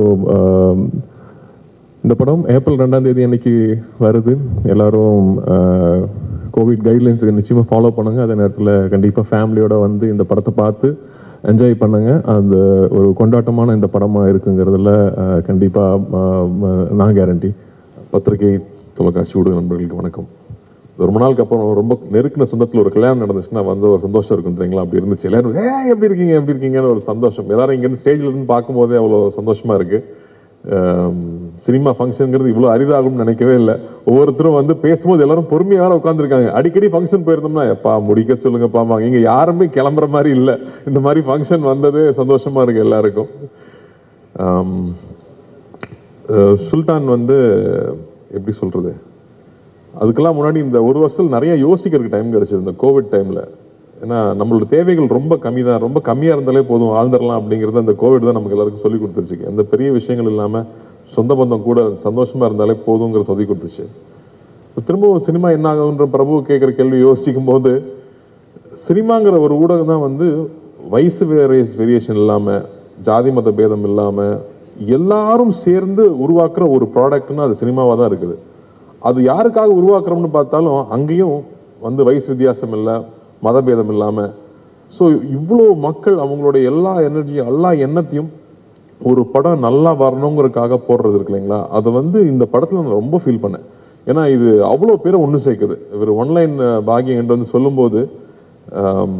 இந்த படம் ஏப்ரல் ரெண்டாம் தேதி அன்னைக்கு வருது எல்லாரும் கோவிட் கைட்லைன்ஸுக்கு நிச்சயமாக ஃபாலோ பண்ணுங்க அதே நேரத்தில் கண்டிப்பாக ஃபேமிலியோட வந்து இந்த படத்தை பார்த்து என்ஜாய் பண்ணுங்க அந்த ஒரு கொண்டாட்டமான இந்த படமாக இருக்குங்கிறதுல கண்டிப்பாக நான் கேரண்டி பத்திரிகை தொலைக்காட்சி ஊடக நண்பர்களுக்கு வணக்கம் ரொம்ப நாளுக்கு அப்புறம் ரொம்ப நெருக்கின சொந்தத்தில் ஒரு கல்யாணம் நடந்துச்சுன்னா வந்து ஒரு சந்தோஷம் இருக்கும் தெரியுங்களா அப்படி இருந்துச்சு எல்லாரும் ஏ எப்படி இருக்கீங்க எப்படி இருக்கீங்கன்னு ஒரு சந்தோஷம் எல்லாரும் இங்கேருந்து ஸ்டேஜில் இருந்து பார்க்கும்போதே அவ்வளோ சந்தோஷமா இருக்கு சினிமா ஃபங்க்ஷனுங்கிறது இவ்வளோ அரிதாகும்னு நினைக்கவே இல்லை ஒவ்வொருத்தரும் வந்து பேசும்போது எல்லாரும் பொறுமையாக உட்காந்துருக்காங்க அடிக்கடி ஃபங்க்ஷன் போயிருந்தோம்னா எப்பா முடிக்க சொல்லுங்கப்பா இங்கே யாருமே கிளம்புற மாதிரி இல்லை இந்த மாதிரி ஃபங்க்ஷன் வந்ததே சந்தோஷமா இருக்கு எல்லாருக்கும் ஆம், அஹ் சுல்தான் வந்து எப்படி சொல்றது அதுக்கெல்லாம் முன்னாடி இந்த ஒரு வருஷத்துல நிறைய யோசிக்கிறதுக்கு டைம் கிடைச்சது இந்த கோவிட் டைம்ல ஏன்னா நம்மளோட தேவைகள் ரொம்ப கம்மி தான் ரொம்ப கம்மியா இருந்தாலே போதும் ஆழ்ந்துடலாம் அப்படிங்கிறது அந்த கோவிட் தான் நமக்கு எல்லாருக்கும் சொல்லி கொடுத்துருச்சு அந்த பெரிய விஷயங்கள் இல்லாம சொந்த பந்தம் கூட சந்தோஷமா இருந்தாலே போதுங்கிற சொல்லி கொடுத்துச்சு இப்ப திரும்பவும் சினிமா என்ன ஆகுன்ற பிரபு கேட்குற கேள்வி யோசிக்கும் போது சினிமாங்கிற ஒரு ஊடகம் தான் வந்து வயசு வேரியஸ் வேரியேஷன் இல்லாம ஜாதி மத பேதம் இல்லாம எல்லாரும் சேர்ந்து உருவாக்குற ஒரு ப்ராடக்ட்னா அது சினிமாவா தான் இருக்குது அது யாருக்காக உருவாக்குறோம்னு பார்த்தாலும் அங்கேயும் வந்து வயசு வித்தியாசம் இல்லை மதபேதம் இல்லாம ஸோ இவ்வளோ மக்கள் அவங்களுடைய எல்லா எனர்ஜியும் எல்லா எண்ணத்தையும் ஒரு படம் நல்லா வரணுங்கிறதுக்காக போடுறது இருக்கு இல்லைங்களா அதை வந்து இந்த படத்துல நான் ரொம்ப ஃபீல் பண்ணேன் ஏன்னா இது அவ்வளோ பேரை ஒன்று சேர்க்குது இவர் ஒன்லைன் பாகியம் என்று வந்து சொல்லும்போது ஆம்,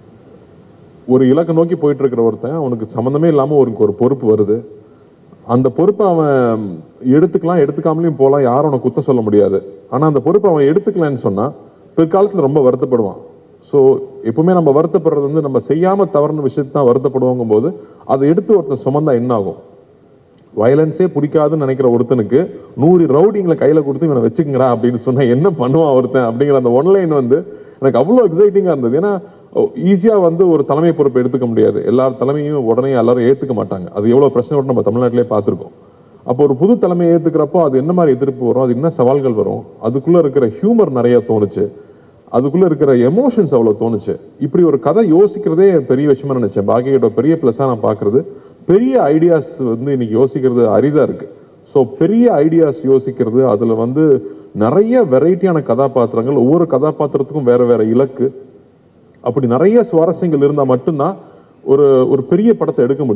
ஒரு இலக்கை நோக்கி போயிட்டு இருக்கிற ஒருத்தன் அவனுக்கு சம்மந்தமே இல்லாமல் அவனுக்கு ஒரு பொறுப்பு வருது அந்த பொறுப்பை அவன் எடுத்துக்கலாம் எடுத்துக்காமலையும் போகலாம் யாரும் அவனை குத்த சொல்ல முடியாது ஆனால் அந்த பொறுப்பை அவன் எடுத்துக்கலன்னு சொன்னால் பிற்காலத்தில் ரொம்ப வருத்தப்படுவான் ஸோ எப்பவுமே நம்ம வருத்தப்படுறது வந்து நம்ம செய்யாம தவறுன விஷயத்தை தான் வருத்தப்படுவோங்கும் போது அதை எடுத்து ஒருத்தன் சுமந்தா என்ன ஆகும் வயலன்ஸே பிடிக்காதுன்னு நினைக்கிற ஒருத்தனுக்கு நூறு ரவுடிங்களை கையில கொடுத்து இவனை வச்சுக்கங்கடா அப்படின்னு சொன்னா என்ன பண்ணுவான் ஒருத்தன் அப்படிங்கிற அந்த ஒன்லைன் வந்து எனக்கு அவ்வளோ எக்ஸைட்டிங்கா இருந்தது ஏன்னா ஈஸியா வந்து ஒரு தலைமை பொறுப்பை எடுத்துக்க முடியாது எல்லார் தலைமையும் உடனே எல்லாரும் ஏத்துக்க மாட்டாங்க அது எவ்வளவு பிரச்சனை நம்ம தமிழ்நாட்டிலே பார்த்திருக்கோம் அப்போ ஒரு புது தலைமையை ஏத்துக்கிறப்போ அது என்ன மாதிரி எதிர்ப்பு வரும் அது என்ன சவால்கள் வரும் அதுக்குள்ள இருக்கிற ஹியூமர் நிறைய தோணுச்சு அதுக்குள்ள இருக்கிற எமோஷன்ஸ் அவ்வளவு தோணுச்சு இப்படி ஒரு கதை யோசிக்கிறதே பெரிய விஷயமா நினைச்சேன் பாக்கியோட பெரிய பிளஸா நான் பார்க்கிறது பெரிய ஐடியாஸ் வந்து இன்னைக்கு யோசிக்கிறது அரிதா இருக்கு ஸோ பெரிய ஐடியாஸ் யோசிக்கிறது அதுல வந்து நிறைய வெரைட்டியான கதாபாத்திரங்கள் ஒவ்வொரு கதாபாத்திரத்துக்கும் வேற வேற இலக்கு அப்படி நிறைய சுவாரஸ்யங்கள் இருந்தா மட்டும்தான் ஒரு ஒரு பெரிய படத்தை எடுக்க முடியும்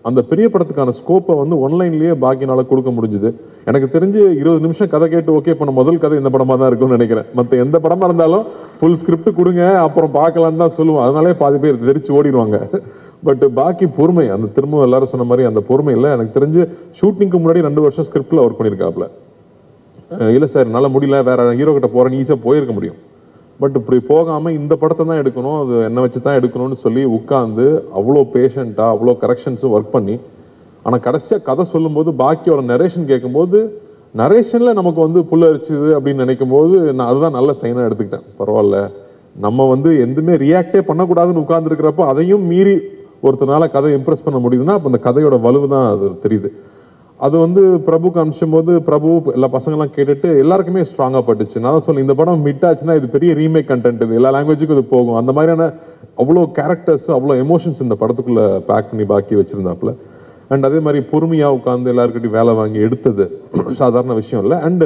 அந்த பெரிய படத்துக்கான ஸ்கோப்பை வந்து ஒன்லைன்லயே பாக்கினால கொடுக்க முடிஞ்சுது எனக்கு தெரிஞ்சு இருபது நிமிஷம் கதை கேட்டு ஓகே பண்ண முதல் கதை இந்த படமா தான் இருக்கும்னு நினைக்கிறேன் மற்ற எந்த படமா இருந்தாலும் ஃபுல் ஸ்கிரிப்ட் கொடுங்க அப்புறம் பார்க்கலான்னு தான் சொல்லுவோம் அதனாலே பாதி பேர் தெரிச்சு ஓடிடுவாங்க பட் பாக்கி பொறுமை அந்த திரும்ப எல்லாரும் சொன்ன மாதிரி அந்த பொறுமை இல்லை எனக்கு தெரிஞ்சு ஷூட்டிங்க்கு முன்னாடி ரெண்டு வருஷம் ஸ்கிரிப்ட்ல ஒர்க் பண்ணியிருக்காப்ல அஹ் இல்ல சார் என்னால முடியல வேற ஹீரோ கிட்ட போறேன்னு ஈஸியா போயிருக்க முடியும் பட் இப்படி போகாம இந்த படத்தை தான் எடுக்கணும் அது என்ன வச்சு தான் எடுக்கணும்னு சொல்லி உட்காந்து அவ்வளோ பேஷண்டா அவ்வளோ கரெக்ஷன்ஸும் ஒர்க் பண்ணி ஆனா கடைசியா கதை சொல்லும்போது பாக்கியோட நரேஷன் கேட்கும்போது நரேஷன்ல நமக்கு வந்து புல்ல அரிச்சுது அப்படின்னு நினைக்கும் போது நான் அதுதான் நல்ல சைனா எடுத்துக்கிட்டேன் பரவாயில்ல நம்ம வந்து எதுவுமே ரியாக்டே பண்ணக்கூடாதுன்னு உட்கார்ந்துருக்கிறப்போ அதையும் மீறி ஒருத்தனால கதை இம்ப்ரெஸ் பண்ண முடியுதுன்னா அப்போ அந்த கதையோட வலுவு தான் அது தெரியுது அது வந்து பிரபுக்கு அனுப்பிச்சும் போது பிரபு எல்லா பசங்களாம் கேட்டுட்டு எல்லாருக்குமே ஸ்ட்ராங்கா பட்டுச்சு நான் தான் சொல்ல இந்த படம் மிட் ஆச்சுன்னா இது பெரிய ரீமேக் கண்டென்ட் இது எல்லா லாங்குவேஜுக்கும் இது போகும் அந்த மாதிரியான அவ்வளோ கேரக்டர்ஸ் அவ்வளோ எமோஷன்ஸ் இந்த படத்துக்குள்ள பேக் பண்ணி பாக்கி வச்சிருந்தாப்புல அண்ட் அதே மாதிரி பொறுமையா உட்காந்து எல்லாருக்கிட்டையும் வேலை வாங்கி எடுத்தது சாதாரண விஷயம் இல்லை அண்டு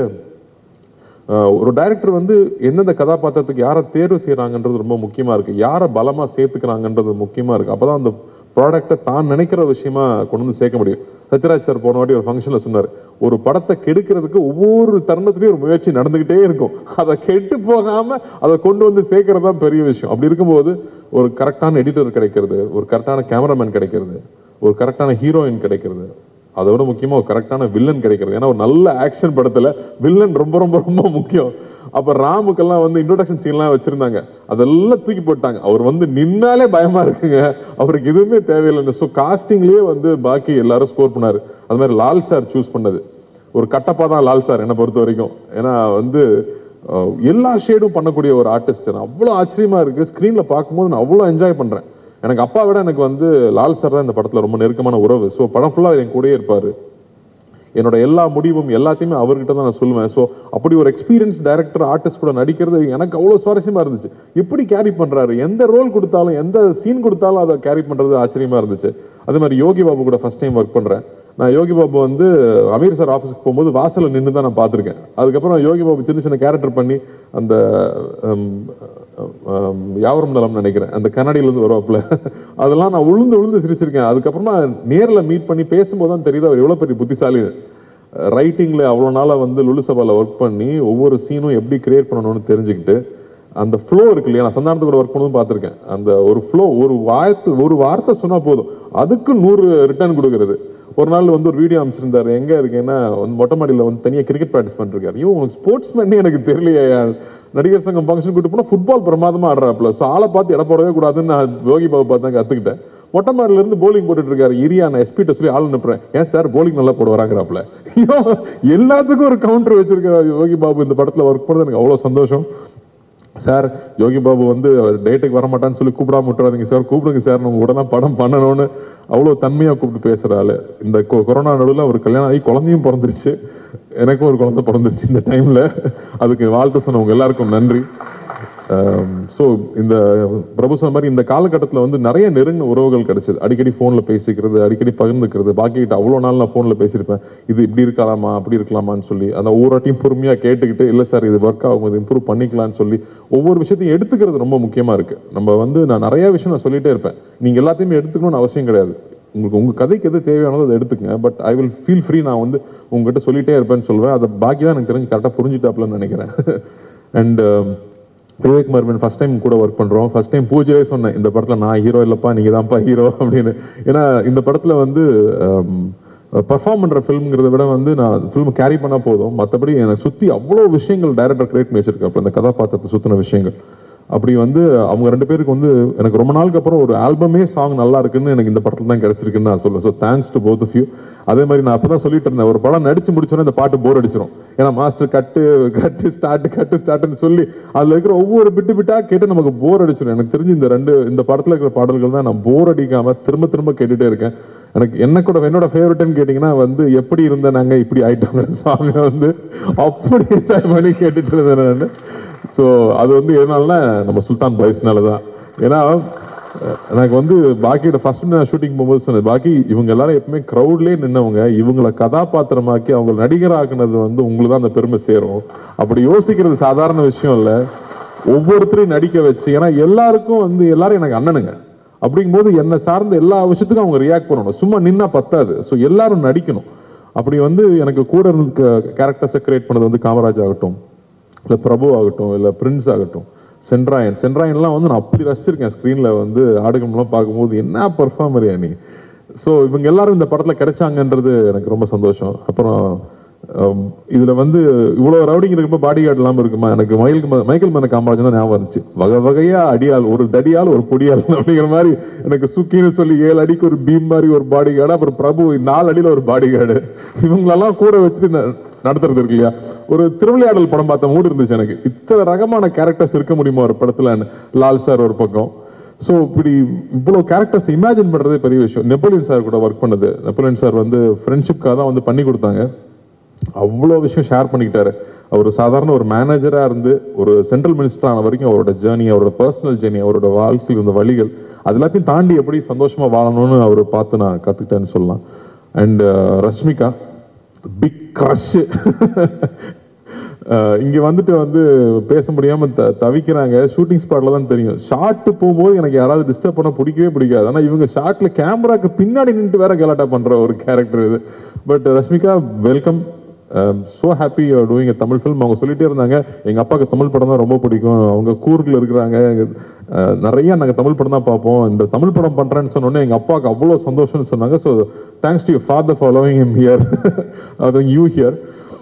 ஒரு டைரக்டர் வந்து எந்தெந்த கதாபாத்திரத்துக்கு யாரை தேர்வு செய்யறாங்கன்றது ரொம்ப முக்கியமா இருக்கு யாரை பலமா சேர்த்துக்கிறாங்கன்றது முக்கியமா இருக்கு அப்பதான் அந்த ப்ராடக்ட்டை தான் நினைக்கிற விஷயமா கொண்டு வந்து சேர்க்க முடியும் சத்யராஜ் சார் போன வாட்டி ஒரு ஃபங்க்ஷன்ல சொன்னார் ஒரு படத்தை கெடுக்கிறதுக்கு ஒவ்வொரு தருணத்திலையும் ஒரு முயற்சி நடந்துகிட்டே இருக்கும் அதை கெட்டு போகாம அதை கொண்டு வந்து சேர்க்கறது தான் பெரிய விஷயம் அப்படி இருக்கும்போது ஒரு கரெக்டான எடிட்டர் கிடைக்கிறது ஒரு கரெக்டான கேமராமேன் கிடைக்கிறது ஒரு கரெக்டான ஹீரோயின் கிடைக்கிறது அதை விட முக்கியமா ஒரு கரெக்டான வில்லன் கிடைக்கிறது ஏன்னா ஒரு நல்ல ஆக்ஷன் படத்துல வில்லன் ரொம்ப ரொம்ப ரொம்ப முக்கியம் அப்ப ராமுக்கெல்லாம் வந்து இன்ட்ரோடக்ஷன் சீன்லாம் வச்சிருந்தாங்க அதெல்லாம் தூக்கி போட்டாங்க அவர் வந்து நின்னாலே பயமா இருக்குங்க அவருக்கு எதுவுமே தேவையில்லை ஸோ காஸ்டிங்லயே வந்து பாக்கி எல்லாரும் ஸ்கோர் பண்ணாரு அது மாதிரி லால் சார் சூஸ் பண்ணது ஒரு கட்டப்பா தான் லால் சார் என்னை பொறுத்த வரைக்கும் ஏன்னா வந்து அஹ், எல்லா ஷேடும் பண்ணக்கூடிய ஒரு ஆர்டிஸ்ட் அவ்வளோ ஆச்சரியமா இருக்கு ஸ்க்ரீன்ல பார்க்கும்போது நான் அவ்வளோ என்ஜாய் பண்றேன் எனக்கு அப்பா விட எனக்கு வந்து லால் சார் தான் இந்த படத்துல ரொம்ப நெருக்கமான உறவு ஸோ படம் ஃபுல்லா என் கூடயே இருப்பாரு என்னோட எல்லா முடிவும் எல்லாத்தையுமே அவர்கிட்ட தான் நான் சொல்லுவேன் ஸோ அப்படி ஒரு எக்ஸ்பீரியன்ஸ் டைரக்டர் ஆர்டிஸ்ட் கூட நடிக்கிறது எனக்கு அவ்வளோ சுவாரஸ்யமா இருந்துச்சு எப்படி கேரி பண்றாரு எந்த ரோல் கொடுத்தாலும் எந்த சீன் கொடுத்தாலும் அதை கேரி பண்றது ஆச்சரியமா இருந்துச்சு அதே மாதிரி யோகி பாபு கூட ஃபர்ஸ்ட் டைம் ஒர்க் பண்றேன் நான் யோகி பாபு வந்து அமீர் சார் ஆஃபீஸ்க்கு போகும்போது வாசல்ல நின்று தான் நான் பார்த்துருக்கேன் அதுக்கப்புறம் யோகி பாபு சின்ன சின்ன கேரக்டர் பண்ணி அந்த ஹம், ஹம், யாவரும் நலம் நினைக்கிறேன் அந்த கண்ணாடியில இருந்து வருவாப்புல அதெல்லாம் நான் உளுந்து உளுந்து சிரிச்சிருக்கேன் அதுக்கப்புறமா நேர்ல மீட் பண்ணி பேசும்போது தான் தெரியுது அவர் எவ்வளவு பெரிய புத்திசாலி ரைட்டிங்ல அவ்வளோ நாளா வந்து லுலு சபால ஒர்க் பண்ணி ஒவ்வொரு சீனும் எப்படி கிரியேட் பண்ணணும்னு தெரிஞ்சுக்கிட்டு அந்த ஃப்ளோ இருக்கு இல்லையா நான் சந்தானத்து கூட ஒர்க் பண்ணதும் பார்த்துருக்கேன் அந்த ஒரு ஃப்ளோ ஒரு வார்த்தை ஒரு வார்த்தை சொன்னா போதும் அதுக்கு நூறு ரிட்டர்ன் கொடுக்கறது ஒரு நாள் வந்து ஒரு வீடியோ அமைச்சிருந்தாரு எங்க இருக்கேன்னா வந்து மொட்டை மாடியில வந்து தனியா கிரிக்கெட் ப்ராக்டிஸ் பண்ணிருக்காரு ஐயோ உனக்கு ஸ்போர்ட்ஸ் மேனே எனக்கு தெரியலையா நடிகர் சங்கம் ஃபங்க்ஷன் கூட்டு போனா ஃபுட்பால் பிரமாதமா ஆடுறாப்புல ஸோ ஆளை பார்த்து இட போடவே கூடாதுன்னு நான் யோகி பாபு பார்த்து தான் கத்துக்கிட்டேன் மொட்டை மாடில இருந்து போலிங் போட்டுட்டு இருக்காரு இரியா நான் எஸ்பிட்ட சொல்லி ஆள் அனுப்புறேன் ஏன் சார் போலிங் நல்லா போட வராங்கிறாப்புல ஐயோ எல்லாத்துக்கும் ஒரு கவுண்டர் வச்சிருக்காரு யோகி பாபு இந்த படத்துல ஒர்க் பண்ணது எனக்கு அவ்வளவு சந்தோஷம் சார் யோகி பாபு வந்து டேட்டுக்கு வர மாட்டான்னு சொல்லி கூப்பிடாம விட்டுறாதீங்க சார் கூப்பிடுங்க சார் நம்ம உடனே படம் பண்ணணும்னு அவ்வளோ தன்மையா கூப்பிட்டு பேசுற ஆளு இந்த கொ- கொரோனா நடுவில் ஒரு கல்யாணம் ஆகி குழந்தையும் பிறந்துருச்சு எனக்கும் ஒரு குழந்தை பிறந்துருச்சு இந்த டைம்ல அதுக்கு வாழ்த்து சொன்னவங்க எல்லாருக்கும் நன்றி ஸோ இந்த பிரபு சொன்ன மாதிரி இந்த காலகட்டத்தில் வந்து நிறைய நெருங்கின உறவுகள் கிடைச்சது அடிக்கடி ஃபோனில் பேசிக்கிறது அடிக்கடி பகிர்ந்துக்கிறது பாக்கி கிட்ட அவ்வளோ நாள் நான் ஃபோனில் பேசியிருப்பேன் இது இப்படி இருக்கலாமா அப்படி இருக்கலாமான்னு சொல்லி அந்த ஒவ்வொரு வாட்டியும் பொறுமையாக கேட்டுக்கிட்டு இல்லை சார் இது ஒர்க் ஆகும் இது இம்ப்ரூவ் பண்ணிக்கலாம்னு சொல்லி ஒவ்வொரு விஷயத்தையும் எடுத்துக்கிறது ரொம்ப முக்கியமாக இருக்கு நம்ம வந்து நான் நிறைய விஷயம் நான் சொல்லிட்டே இருப்பேன் நீங்கள் எல்லாத்தையுமே எடுத்துக்கணும்னு அவசியம் கிடையாது உங்களுக்கு உங்க கதைக்கு எது தேவையானதோ அதை எடுத்துக்கங்க but I will feel free நான் வந்து உங்ககிட்ட சொல்லிட்டே இருப்பேன்னு சொல்லுவேன் அதை பாக்கி தான் எனக்கு தெரிஞ்சு கரெக்டாக புரிஞ்சுட்டாப்லன்னு நினைக்கிறேன் அண்ட் விவேக் மர்மன் ஃபர்ஸ்ட் டைம் கூட ஒர்க் பண்றோம் ஃபர்ஸ்ட் டைம் பூஜையே சொன்னேன் இந்த படத்துல நான் ஹீரோ இல்லப்பா நீங்க தான்ப்பா ஹீரோ அப்படின்னு ஏன்னா இந்த படத்துல வந்து பர்ஃபார்ம் பண்ற ஃபிலிம்ங்கிறத விட வந்து நான் ஃபிலிம் கேரி பண்ணா போதும் மற்றபடி எனக்கு சுத்தி அவ்வளோ விஷயங்கள் டைரக்டர் கிரியேட் பண்ணி வச்சிருக்காரு இந்த கதாபாத்திரத்தை சுத்தின விஷயங்கள் அப்படி வந்து அவங்க ரெண்டு பேருக்கு வந்து எனக்கு ரொம்ப நாளுக்கு அப்புறம் ஒரு ஆல்பமே சாங் நல்லா இருக்குன்னு எனக்கு இந்த படத்துல தான் கிடைச்சிருக்குன்னு நான் சொல்லுவேன் so thanks to both of you அதே மாதிரி நான் அப்பதான் சொல்லிட்டு இருந்தேன் ஒரு படம் நடிச்சு முடிச்சோன்னே இந்த பாட்டு போர் அடிச்சிரும் ஏன்னா மாஸ்டர் கட்டு கட்டு ஸ்டார்ட் கட்டு ஸ்டார்ட்னு சொல்லி அதுல இருக்கிற ஒவ்வொரு பிட்டு பிட்டா கேட்டு நமக்கு போர் அடிச்சிடும் எனக்கு தெரிஞ்சு இந்த ரெண்டு இந்த படத்துல இருக்கிற பாடல்கள் தான் நான் போர் அடிக்காம திரும்ப திரும்ப கேட்டுட்டே இருக்கேன் எனக்கு என்ன கூட என்னோட ஃபேவரட்னு கேட்டிங்கன்னா வந்து எப்படி இருந்த நாங்க இப்படி ஆயிட்டோங்க சாங் வந்து அப்படி என்ஜாய் பண்ணி கேட்டுட்டு இருந்தேன் நான் ஸோ அது வந்து எதனாலனா நம்ம சுல்தான் பாய்ஸ்னால தான் ஏன்னா அஹ், எனக்கு வந்து பாக்கியோட ஃபர்ஸ்ட் நான் ஷூட்டிங் போகும்போது சொன்னேன் பாக்கி இவங்க எல்லாரும் எப்பவுமே க்ரௌட்லேயே நின்னவங்க இவங்கள கதாபாத்திரமாக்கி அவங்க நடிகராக்குனது வந்து உங்களுக்கு தான் அந்த பெருமை சேரும் அப்படி யோசிக்கிறது சாதாரண விஷயம் இல்லை ஒவ்வொருத்தரையும் நடிக்க வச்சு ஏன்னா எல்லாருக்கும் வந்து எல்லாரும் எனக்கு அண்ணனுங்க அப்படிங்கும்போது என்னை சார்ந்த எல்லா விஷயத்துக்கும் அவங்க ரியாக்ட் பண்ணணும் சும்மா நின்னா பத்தாது ஸோ எல்லாரும் நடிக்கணும் அப்படி வந்து எனக்கு கூட இருந்த கேரக்டர்ஸை கிரியேட் பண்ணது வந்து காமராஜ் ஆகட்டும் இல்லை பிரபு ஆகட்டும் இல்லை பிரின்ஸ் ஆகட்டும் சென்ட்ராயன் சென்ட்ராயன்லாம் வந்து நான் அப்படி ரசிச்சிருக்கேன் ஸ்க்ரீனில் வந்து ஆடுகம்லாம் பார்க்கும்போது என்ன பர்ஃபார்மரியா நீ ஸோ இவங்க எல்லாரும் இந்த படத்தில் கிடைச்சாங்கன்றது எனக்கு ரொம்ப சந்தோஷம் அப்புறம் ஹம், இதுல வந்து இவ்வளவு ரவுடிங் இருக்கப்ப பாடி கார்டு இல்லாம இருக்குமா எனக்கு மைக்கேல் ம- மைக்கேல் மன காமராஜ் தான் ஞாபகம் இருந்துச்சு வகை வகையா அடியால் ஒரு தடியால் ஒரு பொடியால் அப்படிங்கிற மாதிரி எனக்கு சுக்கின்னு சொல்லி ஏழு அடிக்கு ஒரு பீம் மாதிரி ஒரு பாடி கார்டு அப்புறம் பிரபு நாலு அடியில ஒரு பாடி கார்டு இவங்களெல்லாம் கூட வச்சுட்டு ந- நடத்துறது இருக்கு இல்லையா ஒரு திருவிளையாடல் படம் பார்த்த மூடு இருந்துச்சு எனக்கு இத்தனை ரகமான கேரக்டர்ஸ் இருக்க முடியுமா ஒரு படத்துல லால் சார் ஒரு பக்கம் ஸோ இப்படி இவ்வளோ கேரக்டர்ஸ் இமேஜின் பண்றதே பெரிய விஷயம் நெப்போலியன் சார் கூட ஒர்க் பண்ணது நெப்போலியன் சார் வந்து ஃப்ரெண்ட்ஷிப்காக தான் வந்து பண்ணி கொடுத்தாங்க அவ்வளோ விஷயம் ஷேர் பண்ணிக்கிட்டாரு அவர் சாதாரண ஒரு மேனேஜரா இருந்து ஒரு சென்ட்ரல் மினிஸ்டர் ஆன வரைக்கும் அவரோட ஜேர்னி அவரோட பர்சனல் ஜேர்னி அவரோட வாழ்க்கையில் இருந்த வழிகள் அது எல்லாத்தையும் தாண்டி எப்படி சந்தோஷமா வாழணும்னு அவர் பார்த்து நான் கத்துக்கிட்டேன்னு சொல்லலாம் அண்ட் ரஷ்மிகா பிக் க்ரஷ் இங்க வந்துட்டு வந்து பேச முடியாம த தவிக்கிறாங்க ஷூட்டிங் ஸ்பாட்ல தான் தெரியும் ஷாட் போகும்போது எனக்கு யாராவது டிஸ்டர்ப் பண்ண பிடிக்கவே பிடிக்காது ஆனா இவங்க ஷாட்ல கேமராக்கு பின்னாடி நின்று வேற கலாட்டா பண்ற ஒரு கேரக்டர் இது but Rashmika welcome so happy doing Tamil film அவங்க சொல்லிட்டே இருந்தாங்க எங்க அப்பாவுக்கு தமிழ் படம் தான் ரொம்ப பிடிக்கும் அவங்க கூர்ல இருக்கிறாங்க அஹ், நிறைய நாங்க தமிழ் படம் தான் பார்ப்போம் இந்த தமிழ் படம் பண்றேன்னு சொன்னோடனே எங்க அப்பாவுக்கு அவ்வளோ சந்தோஷம்னு சொன்னாங்க so thanks to father following him here அது யூ ஹியர்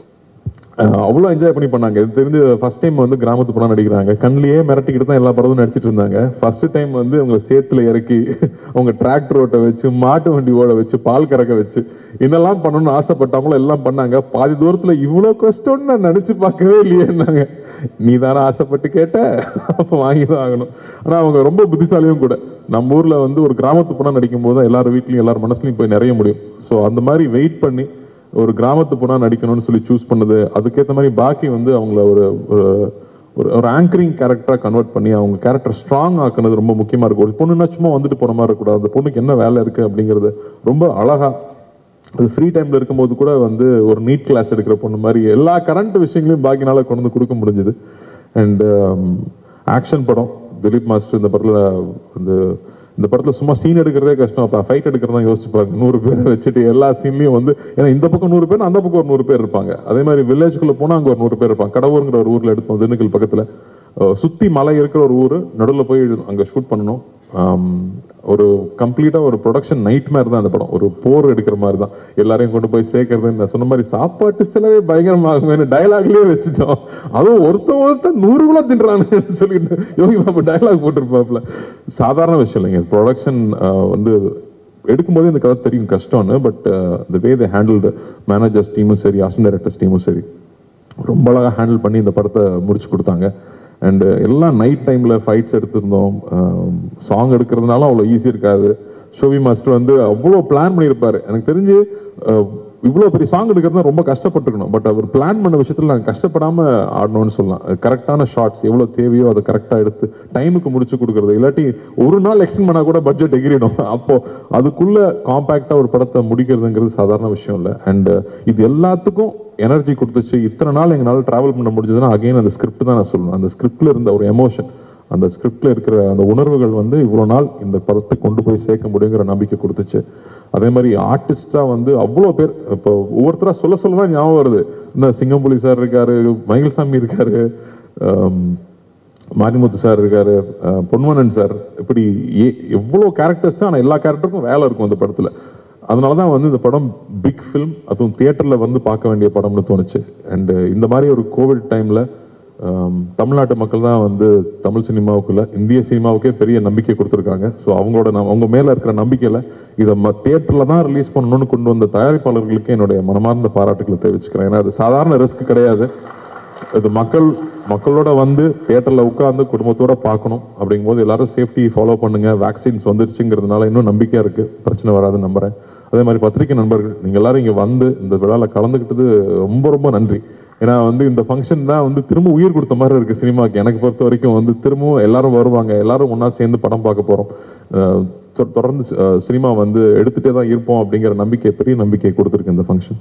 அவ்வளோ என்ஜாய் பண்ணி பண்ணாங்க இது தெரிஞ்சு ஃபர்ஸ்ட் டைம் வந்து கிராமத்து படம் நடிக்கிறாங்க கண்ணிலேயே மிரட்டிக்கிட்டு தான் எல்லா படமும் நடிச்சிட்டு இருந்தாங்க ஃபர்ஸ்ட் டைம் வந்து அவங்க சேத்துல இறக்கி அவங்க டிராக்டர் ஓட்ட வச்சு மாட்டு வண்டி ஓட வச்சு பால் கறக்க வச்சு என்னெல்லாம் பண்ணணும்னு ஆசைப்பட்டாங்களோ எல்லாம் பண்ணாங்க பாதி தூரத்துல இவ்வளோ கஷ்டம்னு நான் நினைச்சு பார்க்கவே இல்லையேன்னாங்க நீ தானே ஆசைப்பட்டு கேட்ட அப்போ வாங்கி தான் ஆகணும் ஆனா அவங்க ரொம்ப புத்திசாலியும் கூட நம்ம ஊர்ல வந்து ஒரு கிராமத்து படம் நடிக்கும் போது தான் எல்லாரும் வீட்லயும் எல்லாரும் மனசுலயும் போய் நிறைய முடியும் ஸோ அந்த மாதிரி வெயிட் பண்ணி ஒரு கிராமத்து பொண்ணா நடிக்கணும்னு சொல்லி சூஸ் பண்ணது அதுக்கேற்ற மாதிரி பாக்கி வந்து அவங்கள ஒரு ஒரு ஒரு ஒரு ஆங்கரிங் கேரக்டரா கன்வெர்ட் பண்ணி அவங்க கேரக்டர் ஸ்ட்ராங் ஆக்குனது ரொம்ப முக்கியமா இருக்கும் ஒரு பொண்ணுனா சும்மா வந்துட்டு போன மாதிரி இருக்கக்கூடாது அந்த பொண்ணுக்கு என்ன வேலை இருக்கு அப்படிங்கிறது ரொம்ப அழகா அது ஃப்ரீ டைம்ல இருக்கும்போது கூட வந்து ஒரு நீட் கிளாஸ் எடுக்கிற பொண்ணு மாதிரி எல்லா கரண்ட் விஷயங்களையும் பாக்கினால கொண்டு வந்து கொடுக்க முடிஞ்சது அண்ட் ஆக்ஷன் படம் திலீப் மாஸ்டர் இந்த படத்துல வந்து இந்த படத்துல சும்மா சீன் எடுக்கிறதே கஷ்டம் அப்ப ஃபைட் எடுக்கிறது தான் யோசிச்சு பாருங்க நூறு பேரை வச்சுட்டு எல்லா சீன்லயும் வந்து ஏன்னா இந்த பக்கம் நூறு பேர் அந்த பக்கம் ஒரு நூறு பேர் இருப்பாங்க அதே மாதிரி வில்லேஜ்குள்ள போனா அங்க ஒரு நூறு பேர் இருப்பாங்க கடவுருங்கிற ஒரு ஊர்ல எடுத்தோம் திண்டுக்கல் பக்கத்துல அஹ் சுத்தி மலை இருக்கிற ஒரு ஊர் நடுவில் போய் அங்க ஷூட் பண்ணணும் ஆம், ஒரு கம்ப்ளீட்டா ஒரு ப்ரொடக்ஷன் நைட் மாதிரி தான் அந்த படம் ஒரு போர் எடுக்கிற மாதிரி தான் எல்லாரையும் கொண்டு போய் சேர்க்கறது நான் சொன்ன மாதிரி சாப்பாட்டு செலவே பயங்கரமாகுமே டயலாக்லயே வச்சுட்டோம் அதுவும் ஒருத்த ஒருத்த நூறு கிலோ தின்றானுன்னு சொல்லிட்டு யோகி பாபு டயலாக் போட்டிருப்பாப்ல சாதாரண விஷயம் இல்லைங்க ப்ரொடக்ஷன் வந்து எடுக்கும்போது இந்த கதை தெரியும் கஷ்டம்னு but the way they handled managers டீமும் சரி அசன் டைரக்டர்ஸ் டீமும் சரி ரொம்ப அழகாக ஹேண்டில் பண்ணி இந்த படத்தை முடிச்சு கொடுத்தாங்க அண்ட் எல்லாம் நைட் டைமில் ஃபைட்ஸ் எடுத்திருந்தோம் சாங் எடுக்கிறதுனால அவ்வளோ ஈஸி இருக்காது ஷோபி மாஸ்டர் வந்து அவ்வளோ பிளான் பண்ணியிருப்பாரு எனக்கு தெரிஞ்சு அஹ், இவ்வளோ பெரிய சாங் எடுக்கிறது ரொம்ப கஷ்டப்பட்டுருக்கணும் பட் அவர் பிளான் பண்ண விஷயத்தில் நாங்கள் கஷ்டப்படாமல் ஆடணும்னு சொல்லலாம் கரெக்டான ஷார்ட்ஸ் எவ்வளோ தேவையோ அதை கரெக்டாக எடுத்து டைமுக்கு முடிச்சு கொடுக்கறது இல்லாட்டி ஒரு நாள் எக்ஸ்டெண்ட் பண்ணால் கூட பட்ஜெட் எகிரிடும் அப்போ அதுக்குள்ள காம்பேக்டாக ஒரு படத்தை முடிக்கிறதுங்கிறது சாதாரண விஷயம் இல்லை அண்ட் இது எல்லாத்துக்கும் எனர்ஜி கொடுத்துச்சு இத்தனை நாள் எங்களால் டிராவல் பண்ண முடிஞ்சதுன்னா அகைன் அந்த ஸ்கிரிப்ட் தான் நான் சொல்லணும் அந்த ஸ்கிரிப்ட்ல இருந்த ஒரு எமோஷன் அந்த ஸ்கிரிப்ட்ல இருக்கிற அந்த உணர்வுகள் வந்து இவ்வளோ நாள் இந்த படத்தை கொண்டு போய் சேர்க்க முடியுங்கிற நம்பிக்கை கொடுத்துச்சு அதே மாதிரி ஆர்டிஸ்டா வந்து அவ்வளோ பேர் இப்போ ஒவ்வொருத்தரா சொல்ல சொல்ல தான் ஞாபகம் வருது இந்த சிங்கம்புலி சார் இருக்காரு மயில்சாமி இருக்காரு ஆம், மாரிமுத்து சார் இருக்காரு அஹ், பொன்வனன் சார் இப்படி எ- எவ்வளோ கேரக்டர்ஸ் ஆனால் எல்லா கேரக்டருக்கும் வேலை இருக்கும் அந்த படத்துல அதனால தான் வந்து இந்த படம் பிக் ஃபிலிம் அதுவும் தியேட்டரில் வந்து பார்க்க வேண்டிய படம்னு தோணுச்சு அண்ட் இந்த மாதிரி ஒரு கோவிட் டைமில் தமிழ்நாட்டு மக்கள் தான் வந்து தமிழ் சினிமாவுக்குள்ள இந்திய சினிமாவுக்கே பெரிய நம்பிக்கை கொடுத்துருக்காங்க ஸோ அவங்களோட நம்- அவங்க மேலே இருக்கிற நம்பிக்கையில் இதை ம தியேட்டரில் தான் ரிலீஸ் பண்ணணும்னு கொண்டு வந்த தயாரிப்பாளர்களுக்கு என்னுடைய மனமார்ந்த பாராட்டுகளை தெரிவிச்சுக்கிறேன் ஏன்னா அது சாதாரண ரிஸ்க் கிடையாது இது மக்கள் மக்களோட வந்து தியேட்டர்ல உட்கார்ந்து குடும்பத்தோட பார்க்கணும் அப்படிங்கும்போது எல்லாரும் சேஃப்டி ஃபாலோ பண்ணுங்க வேக்சின்ஸ் வந்துருச்சுங்கிறதுனால இன்னும் நம்பிக்கையா இருக்கு பிரச்சனை வராதுன்னு நம்புறேன் அதே மாதிரி பத்திரிகை நண்பர்கள் நீங்க எல்லாரும் இங்க வந்து இந்த விழால கலந்துக்கிட்டது ரொம்ப ரொம்ப நன்றி ஏன்னா வந்து இந்த ஃபங்க்ஷன் தான் வந்து திரும்ப உயிர் கொடுத்த மாதிரி இருக்கு சினிமாக்கு எனக்கு பொறுத்த வரைக்கும் வந்து திரும்பவும் எல்லாரும் வருவாங்க எல்லாரும் ஒண்ணா சேர்ந்து படம் பார்க்க போறோம் அஹ் தொ- தொடர்ந்து அஹ், சினிமா வந்து எடுத்துட்டே தான் இருப்போம் அப்படிங்கிற நம்பிக்கை பெரிய நம்பிக்கை கொடுத்துருக்கு இந்த function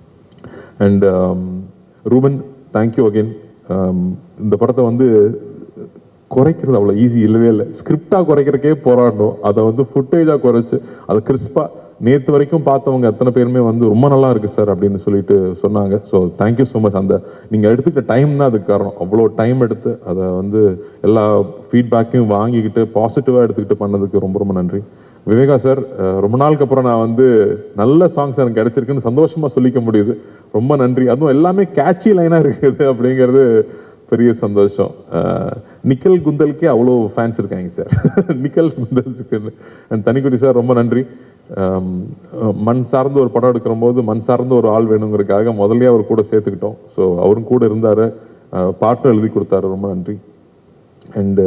and Ruben thank you again இந்த படத்தை வந்து குறைக்கிறது அவ்வளோ ஈஸி இல்லவே இல்லை ஸ்கிரிப்டாக குறைக்கிறக்கே போராடணும் அதை வந்து ஃபுட்டேஜாக குறைச்சு அதை கிறிஸ்பாக நேற்று வரைக்கும் பார்த்தவங்க அத்தனை பேருமே வந்து ரொம்ப நல்லா இருக்கு சார் அப்படின்னு சொல்லிட்டு சொன்னாங்க ஸோ தேங்க்யூ ஸோ மச் அந்த நீங்கள் எடுத்துக்கிட்ட டைம் தான் அதுக்கு காரணம் அவ்வளோ டைம் எடுத்து அதை வந்து எல்லா ஃபீட்பேக்கையும் வாங்கிக்கிட்டு பாசிட்டிவாக எடுத்துக்கிட்டு பண்ணதுக்கு ரொம்ப ரொம்ப நன்றி விவேகா சார் அஹ், ரொம்ப நாளுக்கு அப்புறம் நான் வந்து நல்ல சாங்ஸ் எனக்கு கிடைச்சிருக்குன்னு சந்தோஷமா சொல்லிக்க முடியுது ரொம்ப நன்றி அதுவும் எல்லாமே கேட்சி லைனா இருக்குது அப்படிங்கிறது பெரிய சந்தோஷம் அஹ், நிக்கல் குந்தலுக்கே அவ்வளோ ஃபேன்ஸ் இருக்காங்க சார் நிக்கல்ஸ் குந்தல்ஸுக்கு அண்ட் தனிக்குடி சார் ரொம்ப நன்றி அம், அஹ், மண் சார்ந்து ஒரு படம் எடுக்கிற போது மண் சார்ந்த ஒரு ஆள் வேணுங்கிறதுக்காக முதல்லயே அவர் கூட சேர்த்துக்கிட்டோம் ஸோ அவரும் கூட இருந்தாரு பாட்டு எழுதி கொடுத்தாரு ரொம்ப நன்றி அண்ட்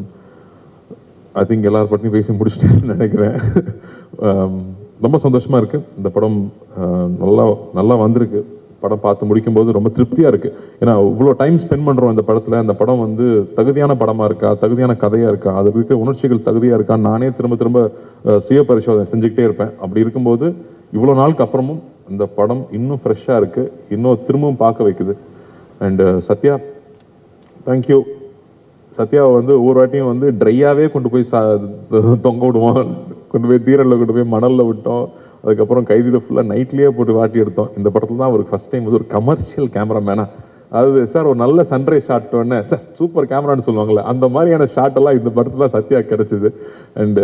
ஐ திங்க் எல்லாரும் பற்றியும் பேசி முடிச்சிட்டேன்னு நினைக்கிறேன் Um, ரொம்ப சந்தோஷமா இருக்கு இந்த படம் uh, நல்லா நல்லா வந்திருக்கு படம் பார்த்து முடிக்கும்போது ரொம்ப திருப்தியா இருக்கு ஏன்னா இவ்வளோ டைம் ஸ்பெண்ட் பண்றோம் இந்த படத்துல அந்த படம் வந்து தகுதியான படமா இருக்கா தகுதியான கதையா இருக்கா அது இருக்கிற உணர்ச்சிகள் தகுதியா இருக்கா நானே திரும்ப திரும்ப uh, சுய பரிசோதனை செஞ்சுக்கிட்டே இருப்பேன் அப்படி இருக்கும்போது இவ்வளோ நாளுக்கு அப்புறமும் இந்த படம் இன்னும் ஃப்ரெஷ்ஷாக இருக்கு இன்னும் திரும்பவும் பார்க்க வைக்குது அண்ட் சத்யா தேங்க்யூ சத்யாவை வந்து ஒவ்வொரு வாட்டியும் வந்து ட்ரையாவே கொண்டு போய் சா தொங்க விடுவோம் கொண்டு போய் தீரல்ல கொண்டு போய் மணல்ல விட்டோம் அதுக்கப்புறம் கைதியில் ஃபுல்லாக நைட்லேயே போட்டு வாட்டி எடுத்தோம் இந்த படத்துல தான் அவருக்கு ஃபர்ஸ்ட் டைம் வந்து ஒரு கமர்ஷியல் கேமராமேனா அதாவது சார் ஒரு நல்ல சன்ரைஸ் ஷாட் உடனே சார் சூப்பர் கேமரான்னு சொல்லுவாங்கல்ல அந்த மாதிரியான ஷாட் எல்லாம் இந்த படத்துல தான் சத்யா கிடைச்சிது அண்ட்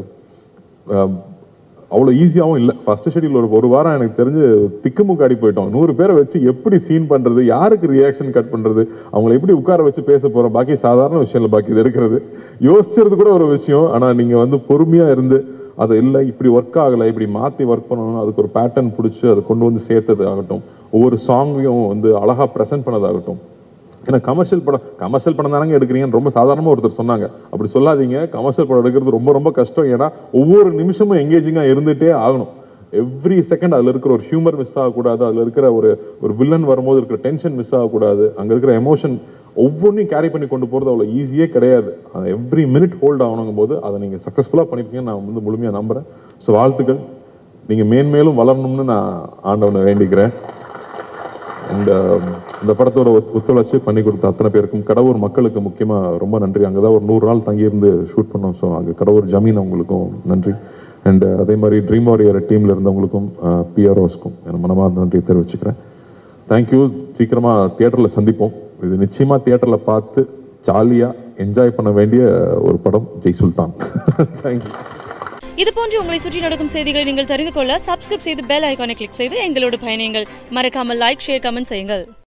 அவ்வளோ ஈஸியாகவும் இல்லை ஃபர்ஸ்ட் ஷெடியூல் ஒரு ஒரு வாரம் எனக்கு தெரிஞ்சு திக்குமுக்காடி போயிட்டோம் நூறு பேரை வச்சு எப்படி சீன் பண்றது யாருக்கு ரியாக்ஷன் கட் பண்றது அவங்கள எப்படி உட்கார வச்சு பேச போறோம் பாக்கி சாதாரண விஷயம் இல்லை பாக்கி இது எடுக்கிறது யோசிச்சது கூட ஒரு விஷயம் ஆனா நீங்க வந்து பொறுமையா இருந்து அது இல்லை இப்படி ஒர்க் ஆகலை இப்படி மாத்தி ஒர்க் பண்ணணும் அதுக்கு ஒரு பேட்டர்ன் பிடிச்சி அதை கொண்டு வந்து சேர்த்தது ஆகட்டும் ஒவ்வொரு சாங்கையும் வந்து அழகா ப்ரெசென்ட் பண்ணதாகட்டும் ஏன்னா கமர்ஷியல் படம் கமர்ஷியல் படம் தானங்க எடுக்கிறீங்கன்னு ரொம்ப சாதாரணமா ஒருத்தர் சொன்னாங்க அப்படி சொல்லாதீங்க கமர்ஷியல் படம் எடுக்கிறது ரொம்ப ரொம்ப கஷ்டம் ஏன்னா ஒவ்வொரு நிமிஷமும் எங்கேஜிங்கா இருந்துட்டே ஆகணும் எவ்ரி செகண்ட் அதுல இருக்கிற ஒரு ஹியூமர் மிஸ் ஆகக்கூடாது அதுல இருக்கிற ஒரு ஒரு வில்லன் வரும்போது இருக்கிற டென்ஷன் மிஸ் ஆகக்கூடாது அங்க இருக்கிற எமோஷன் ஒவ்வொன்றையும் கேரி பண்ணி கொண்டு போறது அவ்வளோ ஈஸியே கிடையாது எவ்ரி மினிட் ஹோல்ட் ஆகணுங்கும் போது அதை நீங்க சக்ஸஸ்ஃபுல்லாக பண்ணிருக்கீங்கன்னு நான் வந்து முழுமையா நம்புறேன் ஸோ வாழ்த்துக்கள் நீங்க மேன்மேலும் வளரணும்னு நான் ஆண்டவனை வேண்டிக்கிறேன் அண்ட் இந்த படத்தோட ஒத்- ஒத்துழைச்சு பண்ணி கொடுத்த அத்தனை பேருக்கும் கடவுர் மக்களுக்கு முக்கியமா ரொம்ப நன்றி அங்கே தான் ஒரு நூறு நாள் தங்கியிருந்து ஷூட் பண்ணோம் ஸோ அங்கே கடவுர் ஜமீன் அவங்களுக்கும் நன்றி அண்ட் அதே மாதிரி ட்ரீம் வாரியர் டீம்ல இருந்தவங்களுக்கும் பிஆர்ஓஸ்க்கும் என் மனமார்ந்த நன்றி தெரிவிச்சுக்கிறேன் தேங்க்யூ சீக்கிரமா தியேட்டர்ல சந்திப்போம் இது நிச்சயமா தியேட்டர்ல பார்த்து ஜாலியா என்ஜாய் பண்ண வேண்டிய ஒரு படம் ஜெய் சுல்தான் தேங்க்யூ இது போன்று உங்களை சுற்றி நடக்கும் செய்திகளை நீங்கள் தெரிந்து கொள்ள சப்ஸ்கிரைப் செய்து பெல் ஐகானை கிளிக் செய்து எங்களோடு பயணியுங்கள் மறக்காமல் லைக் ஷேர் கமெண்ட் செய்யுங்கள்